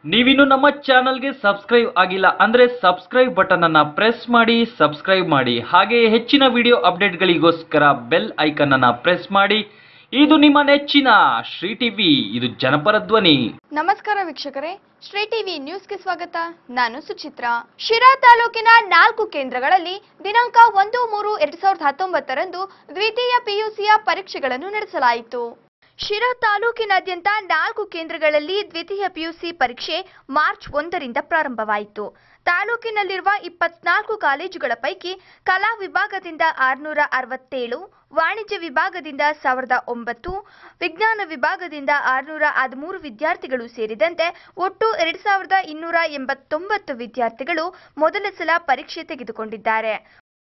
ನೀವಿನ್ನು ನಮ್ಮ ಚಾನಲ್ಗೆ ಸಬ್ಸ್ಕ್ರೈಬ್ ಆಗಿಲ್ಲ ಅಂದ್ರೆ ಸಬ್ಸ್ಕ್ರೈಬ್ ಬಟನ್ ಅನ್ನ ಪ್ರೆಸ್ ಮಾಡಿ ಸಬ್ಸ್ಕ್ರೈಬ್ ಮಾಡಿ ಹಾಗೆ ಹೆಚ್ಚಿನ ವಿಡಿಯೋ ಅಪ್ಡೇಟ್ಗಳಿಗೋಸ್ಕರ ಬೆಲ್ ಐಕನ್ ಅನ್ನ ಪ್ರೆಸ್ ಮಾಡಿ ಇದು ನಿಮ್ಮ ನೆಚ್ಚಿನ ಶ್ರೀ ಟಿವಿ ಇದು ಜನಪರ ಧ್ವನಿ ನಮಸ್ಕಾರ ವೀಕ್ಷಕರೇ ಶ್ರೀ ಟಿವಿ ನ್ಯೂಸ್ಗೆ ಸ್ವಾಗತ ನಾನು ಸುಚಿತ್ರಾ ಶಿರಾ ತಾಲೂಕಿನ ನಾಲ್ಕು ಕೇಂದ್ರಗಳಲ್ಲಿ ದಿನಾಂಕ ಒಂದು ಮೂರು ಎರಡ್ ಸಾವಿರದ ಹತ್ತೊಂಬತ್ತರಂದು ದ್ವಿತೀಯ ಪಿಯುಸಿಯ ಪರೀಕ್ಷೆಗಳನ್ನು ನಡೆಸಲಾಯಿತು ಶಿರಾ ತಾಲೂಕಿನಾದ್ಯಂತ ನಾಲ್ಕು ಕೇಂದ್ರಗಳಲ್ಲಿ ದ್ವಿತೀಯ ಪಿಯುಸಿ ಪರೀಕ್ಷೆ ಮಾರ್ಚ್ ಒಂದರಿಂದ ಪ್ರಾರಂಭವಾಯಿತು ತಾಲೂಕಿನಲ್ಲಿರುವ ಇಪ್ಪತ್ನಾಲ್ಕು ಕಾಲೇಜುಗಳ ಪೈಕಿ ಕಲಾ ವಿಭಾಗದಿಂದ ಆರುನೂರ ಅರವತ್ತೇಳು ವಾಣಿಜ್ಯ ವಿಭಾಗದಿಂದ ಸಾವಿರದ ಒಂಬತ್ತು ವಿಜ್ಞಾನ ವಿಭಾಗದಿಂದ ಆರುನೂರ ಹದಿಮೂರು ವಿದ್ಯಾರ್ಥಿಗಳು ಸೇರಿದಂತೆ ಒಟ್ಟು ಎರಡ್ ಸಾವಿರದ ಇನ್ನೂರ ಎಂಬತ್ತೊಂಬತ್ತು ವಿದ್ಯಾರ್ಥಿಗಳು ಮೊದಲ ಸಲ ಪರೀಕ್ಷೆ ತೆಗೆದುಕೊಂಡಿದ್ದಾರೆ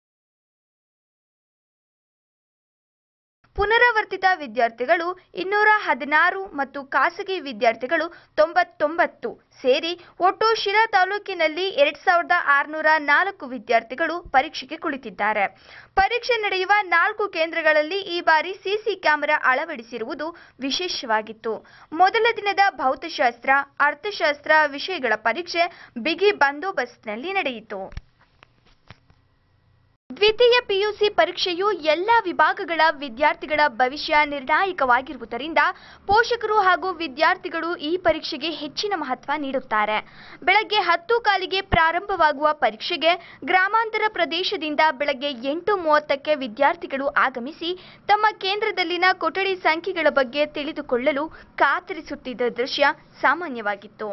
ಪುನರಾವರ್ತಿತ ವಿದ್ಯಾರ್ಥಿಗಳು ಇನ್ನೂರ ಹದಿನಾರು ಮತ್ತು ಖಾಸಗಿ ವಿದ್ಯಾರ್ಥಿಗಳು ತೊಂಬತ್ತೊಂಬತ್ತು ಸೇರಿ ಒಟ್ಟು ಶಿರಾ ತಾಲೂಕಿನಲ್ಲಿ ಎರಡ್ ಸಾವಿರದ ಆರುನೂರ ನಾಲ್ಕು ವಿದ್ಯಾರ್ಥಿಗಳು ಪರೀಕ್ಷೆಗೆ ಕುಳಿತಿದ್ದಾರೆ ಪರೀಕ್ಷೆ ನಡೆಯುವ ನಾಲ್ಕು ಕೇಂದ್ರಗಳಲ್ಲಿ ಈ ಬಾರಿ ಸಿಸಿ ಕ್ಯಾಮೆರಾ ಅಳವಡಿಸಿರುವುದು ವಿಶೇಷವಾಗಿತ್ತು ಮೊದಲ ದಿನದ ಭೌತಶಾಸ್ತ್ರ ಅರ್ಥಶಾಸ್ತ್ರ ವಿಷಯಗಳ ಪರೀಕ್ಷೆ ಬಿಗಿ ಬಂದೋಬಸ್ತ್ನಲ್ಲಿ ನಡೆಯಿತು ದ್ವಿತೀಯ ಪಿಯುಸಿ ಪರೀಕ್ಷೆಯು ಎಲ್ಲ ವಿಭಾಗಗಳ ವಿದ್ಯಾರ್ಥಿಗಳ ಭವಿಷ್ಯ ನಿರ್ಣಾಯಕವಾಗಿರುವುದರಿಂದ ಪೋಷಕರು ಹಾಗೂ ವಿದ್ಯಾರ್ಥಿಗಳು ಈ ಪರೀಕ್ಷೆಗೆ ಹೆಚ್ಚಿನ ಮಹತ್ವ ನೀಡುತ್ತಾರೆ ಬೆಳಗ್ಗೆ ಹತ್ತು ಕಾಲಿಗೆ ಪ್ರಾರಂಭವಾಗುವ ಪರೀಕ್ಷೆಗೆ ಗ್ರಾಮಾಂತರ ಪ್ರದೇಶದಿಂದ ಬೆಳಗ್ಗೆ ಎಂಟು ಮೂವತ್ತಕ್ಕೆ ವಿದ್ಯಾರ್ಥಿಗಳು ಆಗಮಿಸಿ ತಮ್ಮ ಕೇಂದ್ರದಲ್ಲಿನ ಕೊಠಡಿ ಸಂಖ್ಯೆಗಳ ಬಗ್ಗೆ ತಿಳಿದುಕೊಳ್ಳಲು ಕಾತರಿಸುತ್ತಿದ್ದ ದೃಶ್ಯ ಸಾಮಾನ್ಯವಾಗಿತ್ತು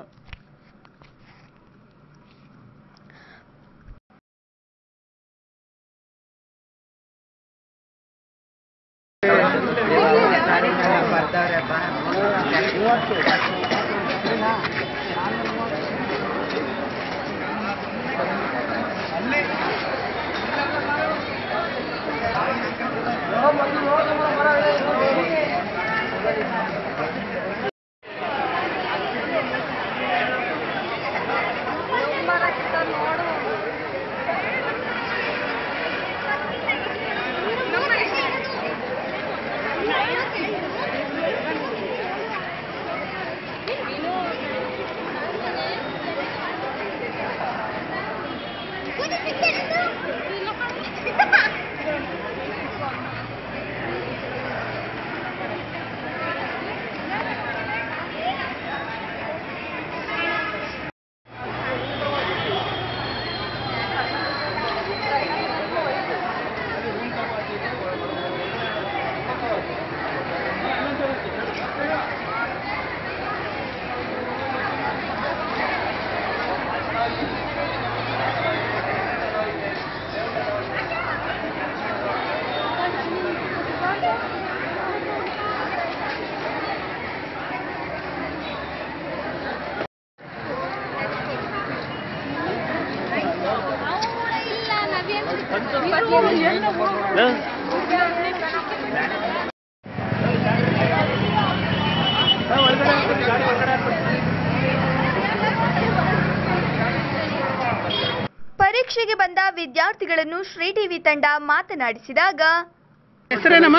ಪರೀಕ್ಷೆಗೆ ಬಂದ ವಿದ್ಯಾರ್ಥಿಗಳನ್ನು ಶ್ರೀ ಟಿವಿ ತಂಡ ಮಾತನಾಡಿಸಿದಾಗ ಹೆಸರೇನಮ್ಮ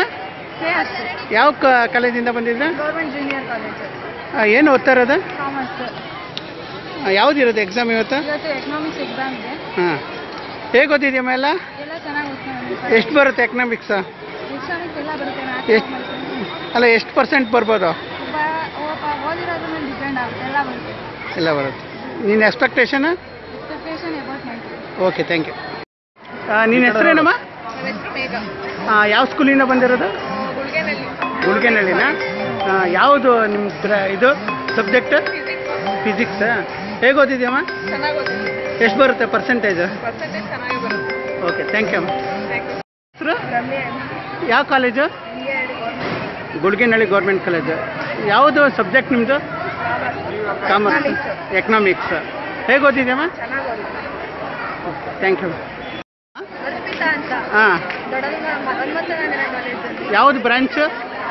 ಯಾವ ಕ- ಕಾಲೇಜಿಂದ ಬಂದಿದ್ದ ಗೌರ್ಮೆಂಟ್ ಜೂನಿಯರ್ ಕಾಲೇಜ್ ಏನು ಓದ್ತಾ ಇರೋದು ಕಾಮರ್ಸ್ ಯಾವ್ದು ಇರೋದು ಎಕ್ಸಾಮ್ ಇವತ್ತು ಇವತ್ತು ಎಕನಾಮಿಕ್ಸ್ ಎಕ್ಸಾಮ್ ಇದೆ ಹಾಂ ಹೇಗೆ ಓದಿದ್ಯಮ್ಮ ಎಲ್ಲ ಎಲ್ಲ ಚೆನ್ನಾಗಿ ಓದ್ಕೊಂಡು ಎಷ್ಟು ಬರುತ್ತೆ ಎಕನಾಮಿಕ್ಸ್ ಎಕನಾಮಿಕ್ಸ್ ಎಲ್ಲ ಬರುತ್ತೆ ಎಷ್ಟು ಅಲ್ಲ ಎಷ್ಟು ಪರ್ಸೆಂಟ್ ಬರ್ಬೋದು ಓದಿರೋದ್ರ ಮೇಲೆ ಡಿಪೆಂಡ್ ಆಗುತ್ತೆ ಎಲ್ಲ ಬರುತ್ತೆ ಎಲ್ಲ ಬರುತ್ತೆ ನಿನ್ನ expectation expectation about ninety okay thank you ನಿನ್ನ ಹೆಸರೇನಮ್ಮ ಹಾಂ ಯಾವ ಸ್ಕೂಲಿಂದ ಬಂದಿರೋದು ಗುಳ್ಗೆನಳ್ಳಿನ ಯಾವುದು ನಿಮ್ಮ ಪ್ರ- ಇದು ಸಬ್ಜೆಕ್ಟ್ ಫಿಸಿಕ್ಸ್ ಹೇಗೆ ಓದಿದ್ಯಮ್ಮ ಎಷ್ಟು ಬರುತ್ತೆ ಪರ್ಸೆಂಟೇಜ್ ಓಕೆ ಥ್ಯಾಂಕ್ ಯು ಅಮ್ಮ ಹೆಸರು ಯಾವ ಕಾಲೇಜು ಗುಡ್ಗೆನಹಳ್ಳಿ ಗೌರ್ಮೆಂಟ್ ಕಾಲೇಜು ಯಾವುದು ಸಬ್ಜೆಕ್ಟ್ ನಿಮ್ಮದು ಕಾಮರ್ಸ್ ಎಕನಾಮಿಕ್ಸ್ ಹೇಗೆ ಓದಿದ್ಯಮ್ಮ ಥ್ಯಾಂಕ್ ಯು ಅರ್ಪಿತಾ ಅಂತ ಹಾಂ ದೊಡ್ಡದ ಹನುಮಂತನಗರ ಕಾಲೇಜಲ್ಲಿ ಯಾವುದು ಬ್ರಾಂಚು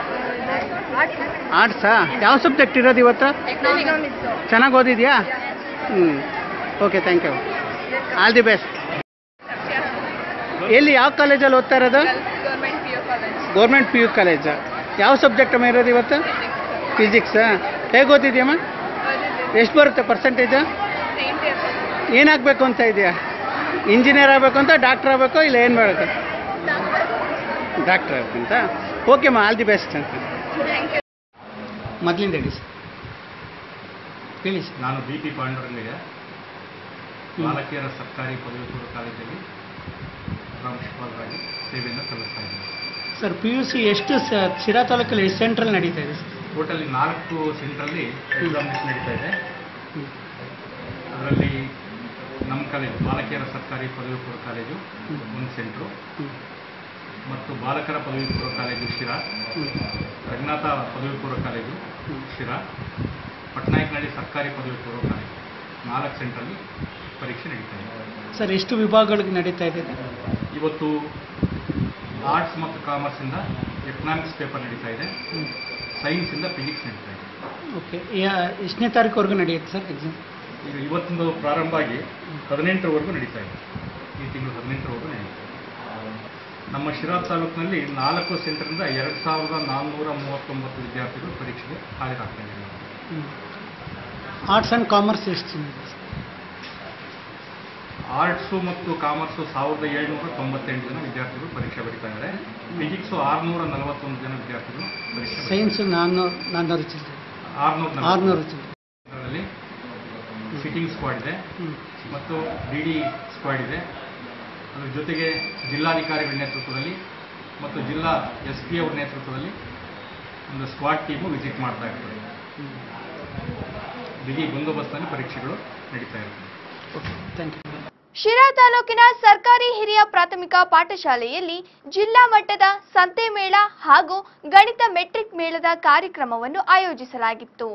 ಆರ್ಟ್ಸಾ ಯಾವ ಸಬ್ಜೆಕ್ಟ್ ಇರೋದು ಇವತ್ತು ಎಕನಾಮಿಕ್ಸ್ ಚೆನ್ನಾಗಿ ಓದಿದ್ಯಾ ಹ್ಞೂ okay thank you all the best ಎಲ್ಲಿ ಯಾವ ಕಾಲೇಜಲ್ಲಿ ಓದ್ತಾ ಇರೋದು government P U college government P U college ಯಾವ ಸಬ್ಜೆಕ್ಟ್ ಅಮ್ಮ ಇರೋದು ಇವತ್ತು ಫಿಸಿಕ್ಸಾ ಹೇಗೆ ಓದಿದ್ಯಮ್ಮ ಎಷ್ಟು ಬರುತ್ತೆ ಪರ್ಸೆಂಟೇಜು ಏನಾಗಬೇಕು ಅಂತ ಇದೆಯಾ ಇಂಜಿನಿಯರ್ ಆಗಬೇಕು ಅಂತ ಡಾಕ್ಟರ್ ಆಗಬೇಕು ಇಲ್ಲ ಏನು ಮಾಡಬೇಕು ಡಾಕ್ಟರ್ ಆಗಬೇಕಂತ ಓಕೆಮ್ಮ ಆಲ್ ದಿ ಬೆಸ್ಟ್ ಅಂತ ಮೊದಲಿಂದ ಹೇಳಿ ಸರ್ ಹೇಳಿ ಸರ್ ನಾನು ಬಿ ಪಿ ಪಾಂಡುರಂಗಯ್ಯ ಬಾಲಕಿಯರ ಸರ್ಕಾರಿ ಪದವಿ ಪೂರ್ವ ಕಾಲೇಜಲ್ಲಿ ಪ್ರಾಂಶುಪಾಲರಾಗಿ ಸೇವೆಯನ್ನು ಸಲ್ಲಿಸ್ತಾ ಇದ್ದೀನಿ ಸರ್ ಪಿ ಯು ಸಿ ಎಷ್ಟು ಸ ಶಿರಾ ತಾಲೂಕಲ್ಲಿ ಎಷ್ಟು ಸೆಂಟ್ರಲ್ಲಿ ನಡೀತಾ ಇದೆ ಸರ್ ಟೋಟಲಿ ನಾಲ್ಕು ಸೆಂಟ್ರಲ್ಲಿ ಎಕ್ಸಾಮಿನೇಷನ್ ನಡೀತಾ ಇದೆ ಅದರಲ್ಲಿ ನಮ್ಮ ಕಾಲೇಜು ಬಾಲಕಿಯರ ಸರ್ಕಾರಿ ಪದವಿ ಪೂರ್ವ ಕಾಲೇಜು ಒಂದು ಸೆಂಟ್ರು ಮತ್ತು ಬಾಲಕರ ಪದವಿ ಪೂರ್ವ ಕಾಲೇಜು ಶಿರಾ ರಘುನಾಥ ಪದವಿ ಪೂರ್ವ ಕಾಲೇಜು ಶಿರಾ ಪಟ್ನಾಯಕನಹಳ್ಳಿ ಸರ್ಕಾರಿ ಪದವಿ ಪೂರ್ವ ಕಾಲೇಜು ನಾಲ್ಕು ಸೆಂಟ್ರಲ್ಲಿ ಪರೀಕ್ಷೆ ನಡೀತಾ ಇದೆ ಸರ್ ಎಷ್ಟು ವಿಭಾಗಗಳಿಗೆ ನಡೀತಾ ಇದೆ ಇವತ್ತು ಆರ್ಟ್ಸ್ ಮತ್ತು ಕಾಮರ್ಸಿಂದ ಎಕನಾಮಿಕ್ಸ್ ಪೇಪರ್ ನಡೀತಾ ಇದೆ ಸೈನ್ಸಿಂದ ಫಿಸಿಕ್ಸ್ ನಡೀತಾ ಇದೆ ಓಕೆ ಎಷ್ಟನೇ ತಾರೀಕುವರೆಗೂ ನಡೆಯುತ್ತೆ ಸರ್ ಎಕ್ಸಾಮ್ ಈಗ ಇವತ್ತಿಂದು ಪ್ರಾರಂಭ ಆಗಿ ಹದಿನೆಂಟರವರೆಗೂ ನಡೀತಾ ಇದೆ ಈ ತಿಂಗಳು ಹದಿನೆಂಟರವರೆಗೂ ನಡೀತಾ ಇದೆ ನಮ್ಮ ಶಿರಾ ತಾಲೂಕಿನಲ್ಲಿ ನಾಲ್ಕು ಸೆಂಟರಿಂದ ಎರಡು ಸಾವಿರದ ನಾನ್ನೂರ ಮೂವತ್ತೊಂಬತ್ತು ವಿದ್ಯಾರ್ಥಿಗಳು ಪರೀಕ್ಷೆಗೆ ಹಾಜರಾಗ್ತಾ ಇದ್ದಾರೆ ಆರ್ಟ್ಸ್ ಆ್ಯಂಡ್ ಕಾಮರ್ಸ್ ಎಷ್ಟು ಜನ ಇದೆ ಸರ್? ಆರ್ಟ್ಸು ಮತ್ತು ಕಾಮರ್ಸು ಸಾವಿರದ ಏಳ್ನೂರ ತೊಂಬತ್ತೆಂಟು ಜನ ವಿದ್ಯಾರ್ಥಿಗಳು ಪರೀಕ್ಷೆ ಬರೀತಾ ಇದ್ದಾರೆ ಫಿಸಿಕ್ಸು ಆರುನೂರ ನಲವತ್ತೊಂದು ಜನ ವಿದ್ಯಾರ್ಥಿಗಳು ಪರೀಕ್ಷೆ ಬರೀತಾರೆ. ಸೈನ್ಸು ನಾನ್ನೂರು ನಾನ್ನೂರು ಚಿಲ್ಲರೆ ಆರುನೂರ ಆರುನೂರು ಚಿಲ್ಲರೆ ಅದರಲ್ಲಿ ಸಿಟ್ಟಿಂಗ್ ಸ್ಕ್ವಾಡ್ ಇದೆ ಹ್ಞೂ ಮತ್ತು ಡಿ ಡಿ ಸ್ಕ್ವಾಡ್ ಇದೆ ಅದರ ಜೊತೆಗೆ ಜಿಲ್ಲಾಧಿಕಾರಿಗಳ ನೇತೃತ್ವದಲ್ಲಿ ಮತ್ತು ಜಿಲ್ಲಾ ಎಸ್ ಪಿ ಅವರ ನೇತೃತ್ವದಲ್ಲಿ ಒಂದು ಸ್ಕ್ವಾಡ್ ಟೀಮು ವಿಸಿಟ್ ಮಾಡ್ತಾ ಇರ್ತದೆ ಬಿಗಿ ಬಂದೋಬಸ್ತ್ನಲ್ಲಿ ಪರೀಕ್ಷೆಗಳು ನಡೀತಾ ಇರ್ತದೆ ಓಕೆ ಥ್ಯಾಂಕ್ ಯು ಶಿರಾ ತಾಲೂಕಿನ ಸರ್ಕಾರಿ ಹಿರಿಯ ಪ್ರಾಥಮಿಕ ಪಾಠಶಾಲೆಯಲ್ಲಿ ಜಿಲ್ಲಾ ಮಟ್ಟದ ಸಂತೆ ಮೇಳ ಹಾಗೂ ಗಣಿತ ಮೆಟ್ರಿಕ್ ಮೇಳದ ಕಾರ್ಯಕ್ರಮವನ್ನು ಆಯೋಜಿಸಲಾಗಿತ್ತು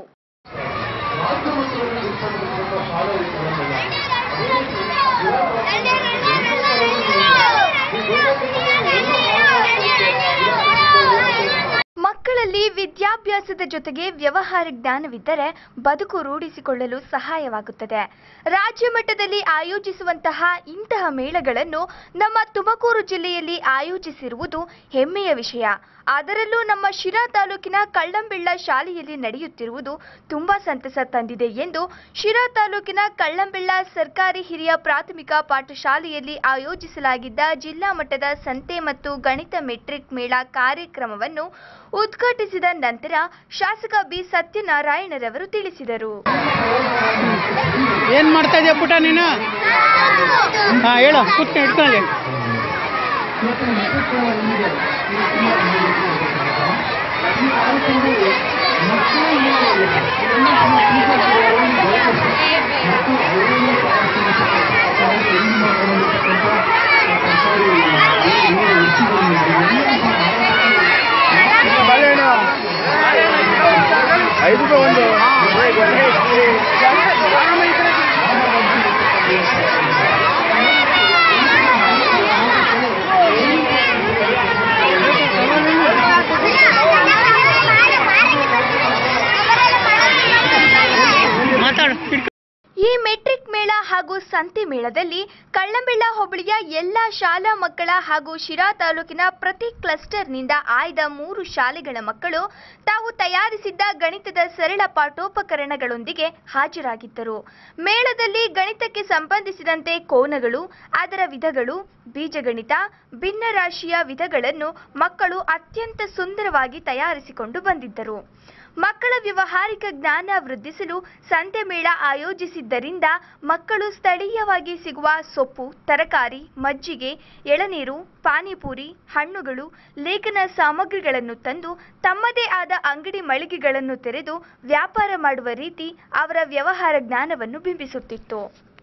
ಮಕ್ಕಳಲ್ಲಿ ವಿದ್ಯಾಭ್ಯಾಸದ ಜೊತೆಗೆ ವ್ಯವಹಾರ ಜ್ಞಾನವಿದ್ದರೆ ಬದುಕು ರೂಢಿಸಿಕೊಳ್ಳಲು ಸಹಾಯವಾಗುತ್ತದೆ ರಾಜ್ಯ ಮಟ್ಟದಲ್ಲಿ ಆಯೋಜಿಸುವಂತಹ ಇಂತಹ ಮೇಳಗಳನ್ನು ನಮ್ಮ ತುಮಕೂರು ಜಿಲ್ಲೆಯಲ್ಲಿ ಆಯೋಜಿಸಿರುವುದು ಹೆಮ್ಮೆಯ ವಿಷಯ ಅದರಲ್ಲೂ ನಮ್ಮ ಶಿರಾ ತಾಲೂಕಿನ ಕಳ್ಳಂಬೆಳ್ಳ ಶಾಲೆಯಲ್ಲಿ ನಡೆಯುತ್ತಿರುವುದು ತುಂಬಾ ಸಂತಸ ತಂದಿದೆ ಎಂದು ಶಿರಾ ತಾಲೂಕಿನ ಕಳ್ಳಂಬೆಳ್ಳ ಸರ್ಕಾರಿ ಹಿರಿಯ ಪ್ರಾಥಮಿಕ ಪಾಠಶಾಲೆಯಲ್ಲಿ ಆಯೋಜಿಸಲಾಗಿದ್ದ ಜಿಲ್ಲಾ ಮಟ್ಟದ ಸಂತೆ ಮತ್ತು ಗಣಿತ ಮೆಟ್ರಿಕ್ ಮೇಳ ಕಾರ್ಯಕ್ರಮವನ್ನು ಉದ್ಘಾಟಿಸಿದ ನಂತರ ಶಾಸಕ ಬಿ ಸತ್ಯನಾರಾಯಣರವರು ತಿಳಿಸಿದರು ಏನು ಮಾಡ್ತಾ ಇದೆಯಾ ಪುಟ ನೀನು ಹಾಂ ಹೇಳು ಕೂತ್ಕೊಂಡು ಇಟ್ಕೊಳ್ಳಿ ಮಾತಾಡು ಈ ಮೆಟ್ರಿಕ್ ಮೇಳ ಹಾಗೂ ಸಂತೆ ಮೇಳದಲ್ಲಿ ಕಳ್ಳಂಬೆಳ್ಳ ಹೋಬಳಿಯ ಎಲ್ಲ ಶಾಲಾ ಮಕ್ಕಳ ಹಾಗೂ ಶಿರಾ ತಾಲೂಕಿನ ಪ್ರತಿ ಕ್ಲಸ್ಟರ್ನಿಂದ ಆಯ್ದ ಮೂರು ಶಾಲೆಗಳ ಮಕ್ಕಳು ತಾವು ತಯಾರಿಸಿದ್ದ ಗಣಿತದ ಸರಳ ಪಾಠೋಪಕರಣಗಳೊಂದಿಗೆ ಹಾಜರಾಗಿದ್ದರು ಮೇಳದಲ್ಲಿ ಗಣಿತಕ್ಕೆ ಸಂಬಂಧಿಸಿದಂತೆ ಕೋನಗಳು ಅದರ ವಿಧಗಳು ಬೀಜಗಣಿತ ಭಿನ್ನರಾಶಿಯ ವಿಧಗಳನ್ನು ಮಕ್ಕಳು ಅತ್ಯಂತ ಸುಂದರವಾಗಿ ತಯಾರಿಸಿಕೊಂಡು ಬಂದಿದ್ದರು ಮಕ್ಕಳ ವ್ಯವಹಾರಿಕ ಜ್ಞಾನ ವೃದ್ಧಿಸಲು ಸಂತೆ ಮೇಳ ಆಯೋಜಿಸಿದ್ದರಿಂದ ಮಕ್ಕಳು ಸ್ಥಳೀಯವಾಗಿ ಸಿಗುವ ಸೊಪ್ಪು ತರಕಾರಿ ಮಜ್ಜಿಗೆ ಎಳನೀರು ಪಾನಿಪುರಿ ಹಣ್ಣುಗಳು ಲೇಖನ ಸಾಮಗ್ರಿಗಳನ್ನು ತಂದು ತಮ್ಮದೇ ಆದ ಅಂಗಡಿ ಮಳಿಗೆಗಳನ್ನು ತೆರೆದು ವ್ಯಾಪಾರ ಮಾಡುವ ರೀತಿ ಅವರ ವ್ಯವಹಾರ ಜ್ಞಾನವನ್ನು ಬಿಂಬಿಸುತ್ತಿತ್ತು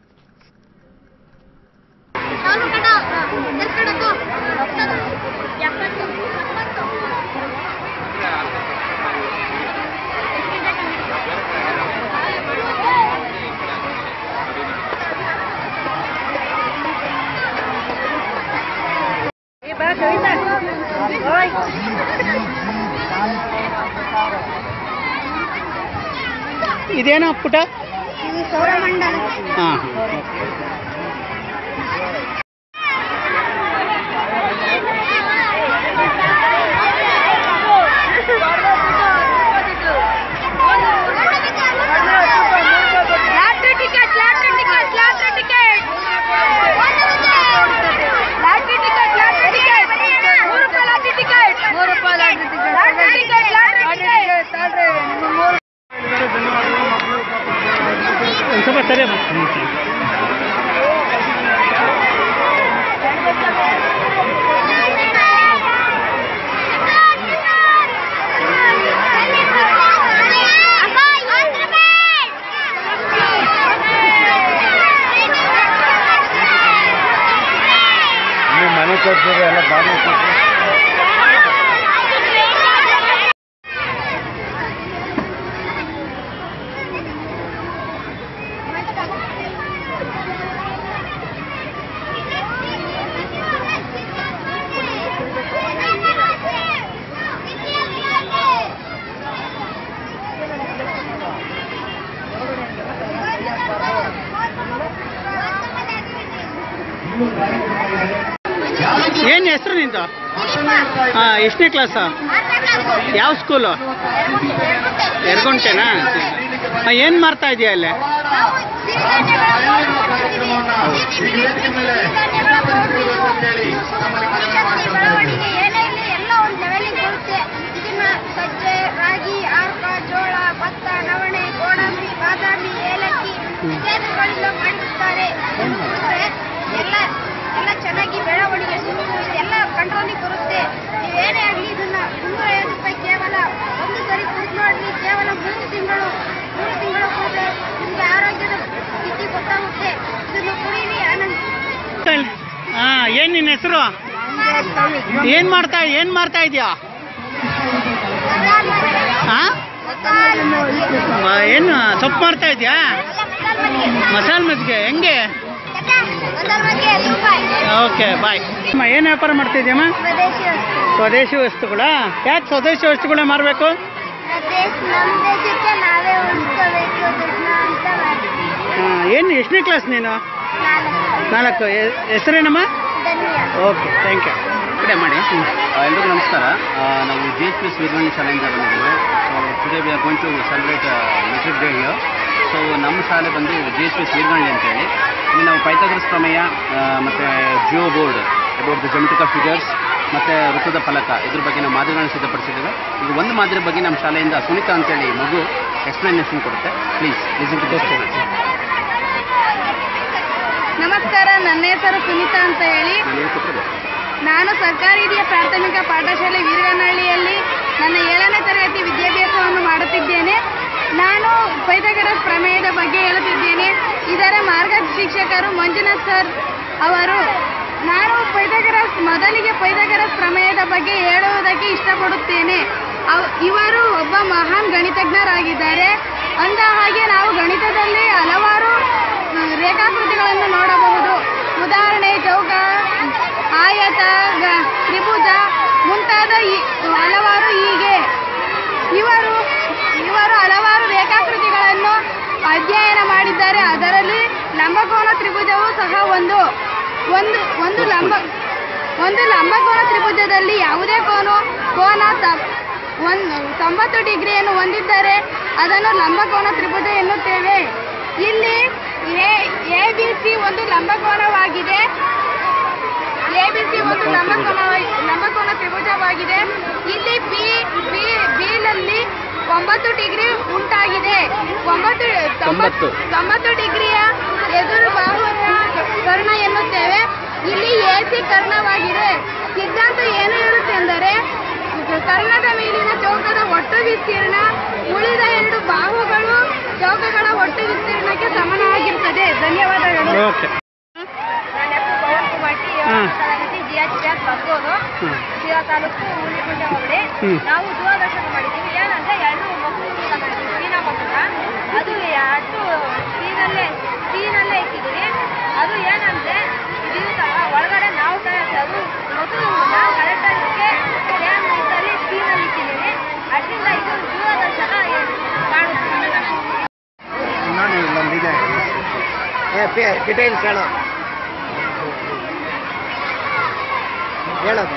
ಇದೇನೋ ಪುಟ ಹಾಂ ಒಂದು ಸ್ವಲ್ಪ ಸರಿ ಮನೆ ಕೊಡ್ತೀವಿ ಎಲ್ಲ ಬಾಗಿಲು ಏನು ಹೆಸರು ನಿಂದು ಹಾಂ ಎಷ್ಟನೇ ಕ್ಲಾಸು ಯಾವ ಸ್ಕೂಲು ಎರ್ಗುಂಟೆನಾ ಏನು ಮಾಡ್ತಾ ಇದೆಯಾ ಅಲ್ಲಿ ಬೆಳವಣಿಗೆ ಏನೇ ಇರಲಿ ಎಲ್ಲ ಒಂದು ಲೆವೆಲಿಗೆ ಬರುತ್ತೆ ಇದನ್ನ ಸಜ್ಜೆ ರಾಗಿ ಆರ್ಕ ಜೋಳ ಭತ್ತ ನವಣೆ ಗೋಡಂಬಿ ಬಾದಾಮಿ ಏಲಕ್ಕಿ ಇತ್ಯಾದಿಗಳಿಂದ ಮಾಡಿರ್ತಾರೆ ಅಂದ್ರೆ ಎಲ್ಲ ಎಲ್ಲ ಚೆನ್ನಾಗಿ ಬೆಳವಣಿಗೆ ಸುತ್ತು ಎಲ್ಲ ಕಂಟ್ರೋಲಿಗೆ ಬರುತ್ತೆ ನೀವೇನೇ ಆಗಲಿ ಇದನ್ನ ಮುನ್ನೂರ ಐವತ್ತು ರೂಪಾಯಿ ಕೇವಲ ಒಂದು ಸರಿ ಕುಡಿದು ನೋಡ್ರಿ ಕೇವಲ ಮೂರು ತಿಂಗಳು ಮೂರು ತಿಂಗಳು ಕುಡಿದ್ರೆ ನಿಮಗೆ ಆರೋಗ್ಯದ ಸ್ಥಿತಿ ಗೊತ್ತಾಗುತ್ತೆ ಇದನ್ನು ಕುಡೀರಿ ಆನಂದ ಹಾಂ ಏನು ನಿನ್ನ ಹೆಸರು ಏನು ಮಾಡ್ತಾ ಏನು ಮಾಡ್ತಾ ಇದೆಯಾ ಹಾಂ ಏನು ಸೊಪ್ಪು ಮಾಡ್ತಾ ಇದೆಯಾ ಮಸಾಲೆ ಮಜ್ಜಿಗೆ ಹೆಂಗೆ ಓಕೆ ಬಾಯ್ ಅಮ್ಮ ಏನು ವ್ಯಾಪಾರ ಮಾಡ್ತಿದ್ಯಮ್ಮ ಸ್ವದೇಶಿ ವಸ್ತುಗಳ ಯಾಕೆ ಸ್ವದೇಶಿ ವಸ್ತುಗಳೇ ಮಾರಬೇಕು ನಮ್ಮ ದೇಶಕ್ಕೆ ನಾವೇ ಉಳಿಸ್ಕೋಬೇಕು ದುಡ್ಡನ್ನ ಅಂತ ಮಾಡ್ತೀವಿ ಏನು ಎಷ್ಟನೇ ಕ್ಲಾಸ್ ನೀನು ನಾಲ್ಕು ನಾಲ್ಕು ಎ- ಹೆಸರೇನಮ್ಮ ಧನ್ಯವಾದ ಓಕೆ ಥ್ಯಾಂಕ್ ಯು ಕಡೆ ಮಾಡಿ ಹ್ಞೂ ಎಲ್ರಿಗೂ ನಮಸ್ಕಾರ ಆ, ನಾವು ಜಿ ಎಸ್ ಪಿ ಸ್ವೀರ್ಗಣಿ ಶಾಲೆಯಿಂದ ಬಂದಿದ್ದೇವೆ so today we are going to celebrate metric day here so ನಮ್ಮ ಶಾಲೆ ಬಂದು ಜಿ ಎಸ್ ಪಿ ಸ್ವೀರ್ಗಣಿ ಅಂತೇಳಿ ಇಲ್ಲಿ ನಾವು ಪೈಥಾಗರಸ್ ಪ್ರಮೇಯ ಮತ್ತು geoboard about the geometric figures ಮತ್ತು ವೃತ್ತದ ಫಲಕ ಇದ್ರ ಬಗ್ಗೆ ನಾವು ಮಾದರಿಗಳನ್ನು ಸಿದ್ಧಪಡಿಸಿದ್ದೇವೆ ಈಗ ಒಂದು ಮಾದರಿ ಬಗ್ಗೆ ನಮ್ಮ ಶಾಲೆಯಿಂದ ಸುನೀತಾ ಅಂತೇಳಿ ಮಗು ಎಕ್ಸ್ಪ್ಲನೇಷನ್ ಕೊಡುತ್ತೆ ಪ್ಲೀಸ್ ಲಿಸನ್ ಟು ನಮಸ್ಕಾರ ನನ್ನ ಹೆಸರು ಸುನೀತಾ ಅಂತ ಹೇಳಿ ನಾನು ಸರ್ಕಾರಿ ಹಿರಿಯ ಪ್ರಾಥಮಿಕ ಪಾಠಶಾಲೆ ವೀರಗನಹಳ್ಳಿಯಲ್ಲಿ ನನ್ನ ಏಳನೇ ತರಗತಿ ವಿದ್ಯಾಭ್ಯಾಸವನ್ನು ಮಾಡುತ್ತಿದ್ದೇನೆ ನಾನು ಪೈಥಾಗರಸ್ ಪ್ರಮೇಯದ ಬಗ್ಗೆ ಹೇಳುತ್ತಿದ್ದೇನೆ ಇದರ ಮಾರ್ಗ ಶಿಕ್ಷಕರು ಮಂಜುನಾಥ್ ಸರ್ ಅವರು ನಾನು ಪೈಥಾಗರಸ್ ಮೊದಲಿಗೆ ಪೈಥಾಗರಸ್ ಪ್ರಮೇಯದ ಬಗ್ಗೆ ಹೇಳುವುದಕ್ಕೆ ಇಷ್ಟಪಡುತ್ತೇನೆ ಅವ್- ಇವರು ಒಬ್ಬ ಮಹಾನ್ ಗಣಿತಜ್ಞರಾಗಿದ್ದಾರೆ ಅಂದ ಹಾಗೆ ನಾವು ಗಣಿತದಲ್ಲಿ ಹಲವಾರು ಆ, ರೇಖಾಕೃತಿಗಳನ್ನು ನೋಡಬಹುದು ಉದಾಹರಣೆ ಚೌಕ ಆಯತ ಗ- ತ್ರಿಭುಜ ಮುಂತಾದ ಈ- ಹಲವಾರು ಹೀಗೆ ಇವರು ಇವರು ಹಲವಾರು ರೇಖಾಕೃತಿಗಳನ್ನು ಅಧ್ಯಯನ ಮಾಡಿದ್ದಾರೆ ಅದರಲ್ಲಿ ಲಂಬಕೋನ ತ್ರಿಭುಜವು ಸಹ ಒಂದು ಒಂದು ಒಂದು ಲಂಬ ಒಂದು ಲಂಬಕೋನ ತ್ರಿಭುಜದಲ್ಲಿ ಯಾವುದೇ ಕೋನು ಕೋನ ತ ಒಂದು ತೊಂಬತ್ತು ಡಿಗ್ರಿಯನ್ನು ಹೊಂದಿದ್ದರೆ ಅದನ್ನು ಲಂಬಕೋನ ತ್ರಿಭುಜ ಎನ್ನುತ್ತೇವೆ ಇಲ್ಲಿ ಎ ಎ ಬಿ ಸಿ ಒಂದು ಲಂಬಕೋನವಾಗಿದೆ ಎ ಬಿ ಸಿ ಒಂದು ಲಂಬಕೋನವಾಗಿ ಲಂಬಕೋನ ತ್ರಿಭುಜವಾಗಿದೆ ಇಲ್ಲಿ ಬಿ ಬಿ ಬಿನಲ್ಲಿ ಒಂಬತ್ತು ಡಿಗ್ರಿ ಉಂಟಾಗಿದೆ ಒಂಬತ್ತು ತೊಂಬತ್ತು ತೊಂಬತ್ತು ಡಿಗ್ರಿಯ ಎದುರು ಬಾಹುವಿನ ಕರ್ಣ ಎನ್ನುತ್ತೇವೆ ಇಲ್ಲಿ ಎ ಸಿ ಕರ್ಣವಾಗಿದೆ ಸಿದ್ಧಾಂತ ಏನು ಹೇಳುತ್ತೆಂದರೆ ಕರ್ಣದ ಮೇಲಿನ ಚೌಕದ ಒಟ್ಟು ವಿಸ್ತೀರ್ಣ ಉಳಿದ ಎರಡು ಬಾಹುಗಳು ಚೌಕಗಳ ಒಟ್ಟು ವಿಸ್ತೀರ್ಣಕ್ಕೆ ಸಮನಾಗಿರುತ್ತದೆ ಧನ್ಯವಾದಗಳು ಓಕೆ ನನ್ನ ಹೆಸರು ಪವನ್ ಕುಮಾರ್ ಟಿ. ಹಾಂ. ತರಗತಿ ಜಿ ಎಚ್ ಪಿ ಎಸ್ ಬಗ್ಗೋದು ಹ್ಮ್. ಶಿರಾ ತಾಲೂಕು ಹುಲಿಗುಂಡ ಹೋಬಳಿ ಹ್ಮ್. ನಾವು ದೂರದರ್ಶನ ಮಾಡಿದ್ದೀವಿ ಏನಂದ್ರೆ ಎರಡು ಮಕ್ಕಳು ಊಟ ಮಾಡಿದ್ವಿ ಸೀನಾ ಮಕ್ಕಳ ಅದು ಅಷ್ಟು ಸೀನಲ್ಲೇ ಸೀನಲ್ಲೇ ಇಟ್ಟಿದ್ದೀವಿ ಅದು ಏನಂದ್ರೆ ಇದು ತರ ಒಳಗಡೆ ನಾವು ತಯಾರಿಸಿ ಅದು ಮಕ್ಕಳು ನಾವು ಕರೆಕ್ಟಾಗಿ ಸೇಮ್ ಇದ್ದಲ್ಲಿ ಸೀನಲ್ಲಿ ಇಟ್ಟಿದ್ದೀವಿ ಅದರಿಂದ ಇದು ದೂರದರ್ಶನ ಕಾಣುತ್ತೆ ನಾನು ಇಲ್ಲೊಂದಿದೆ ಡಿಟೇಲ್ಸ್ ಹೇಳೋ ಹೇಳೋದು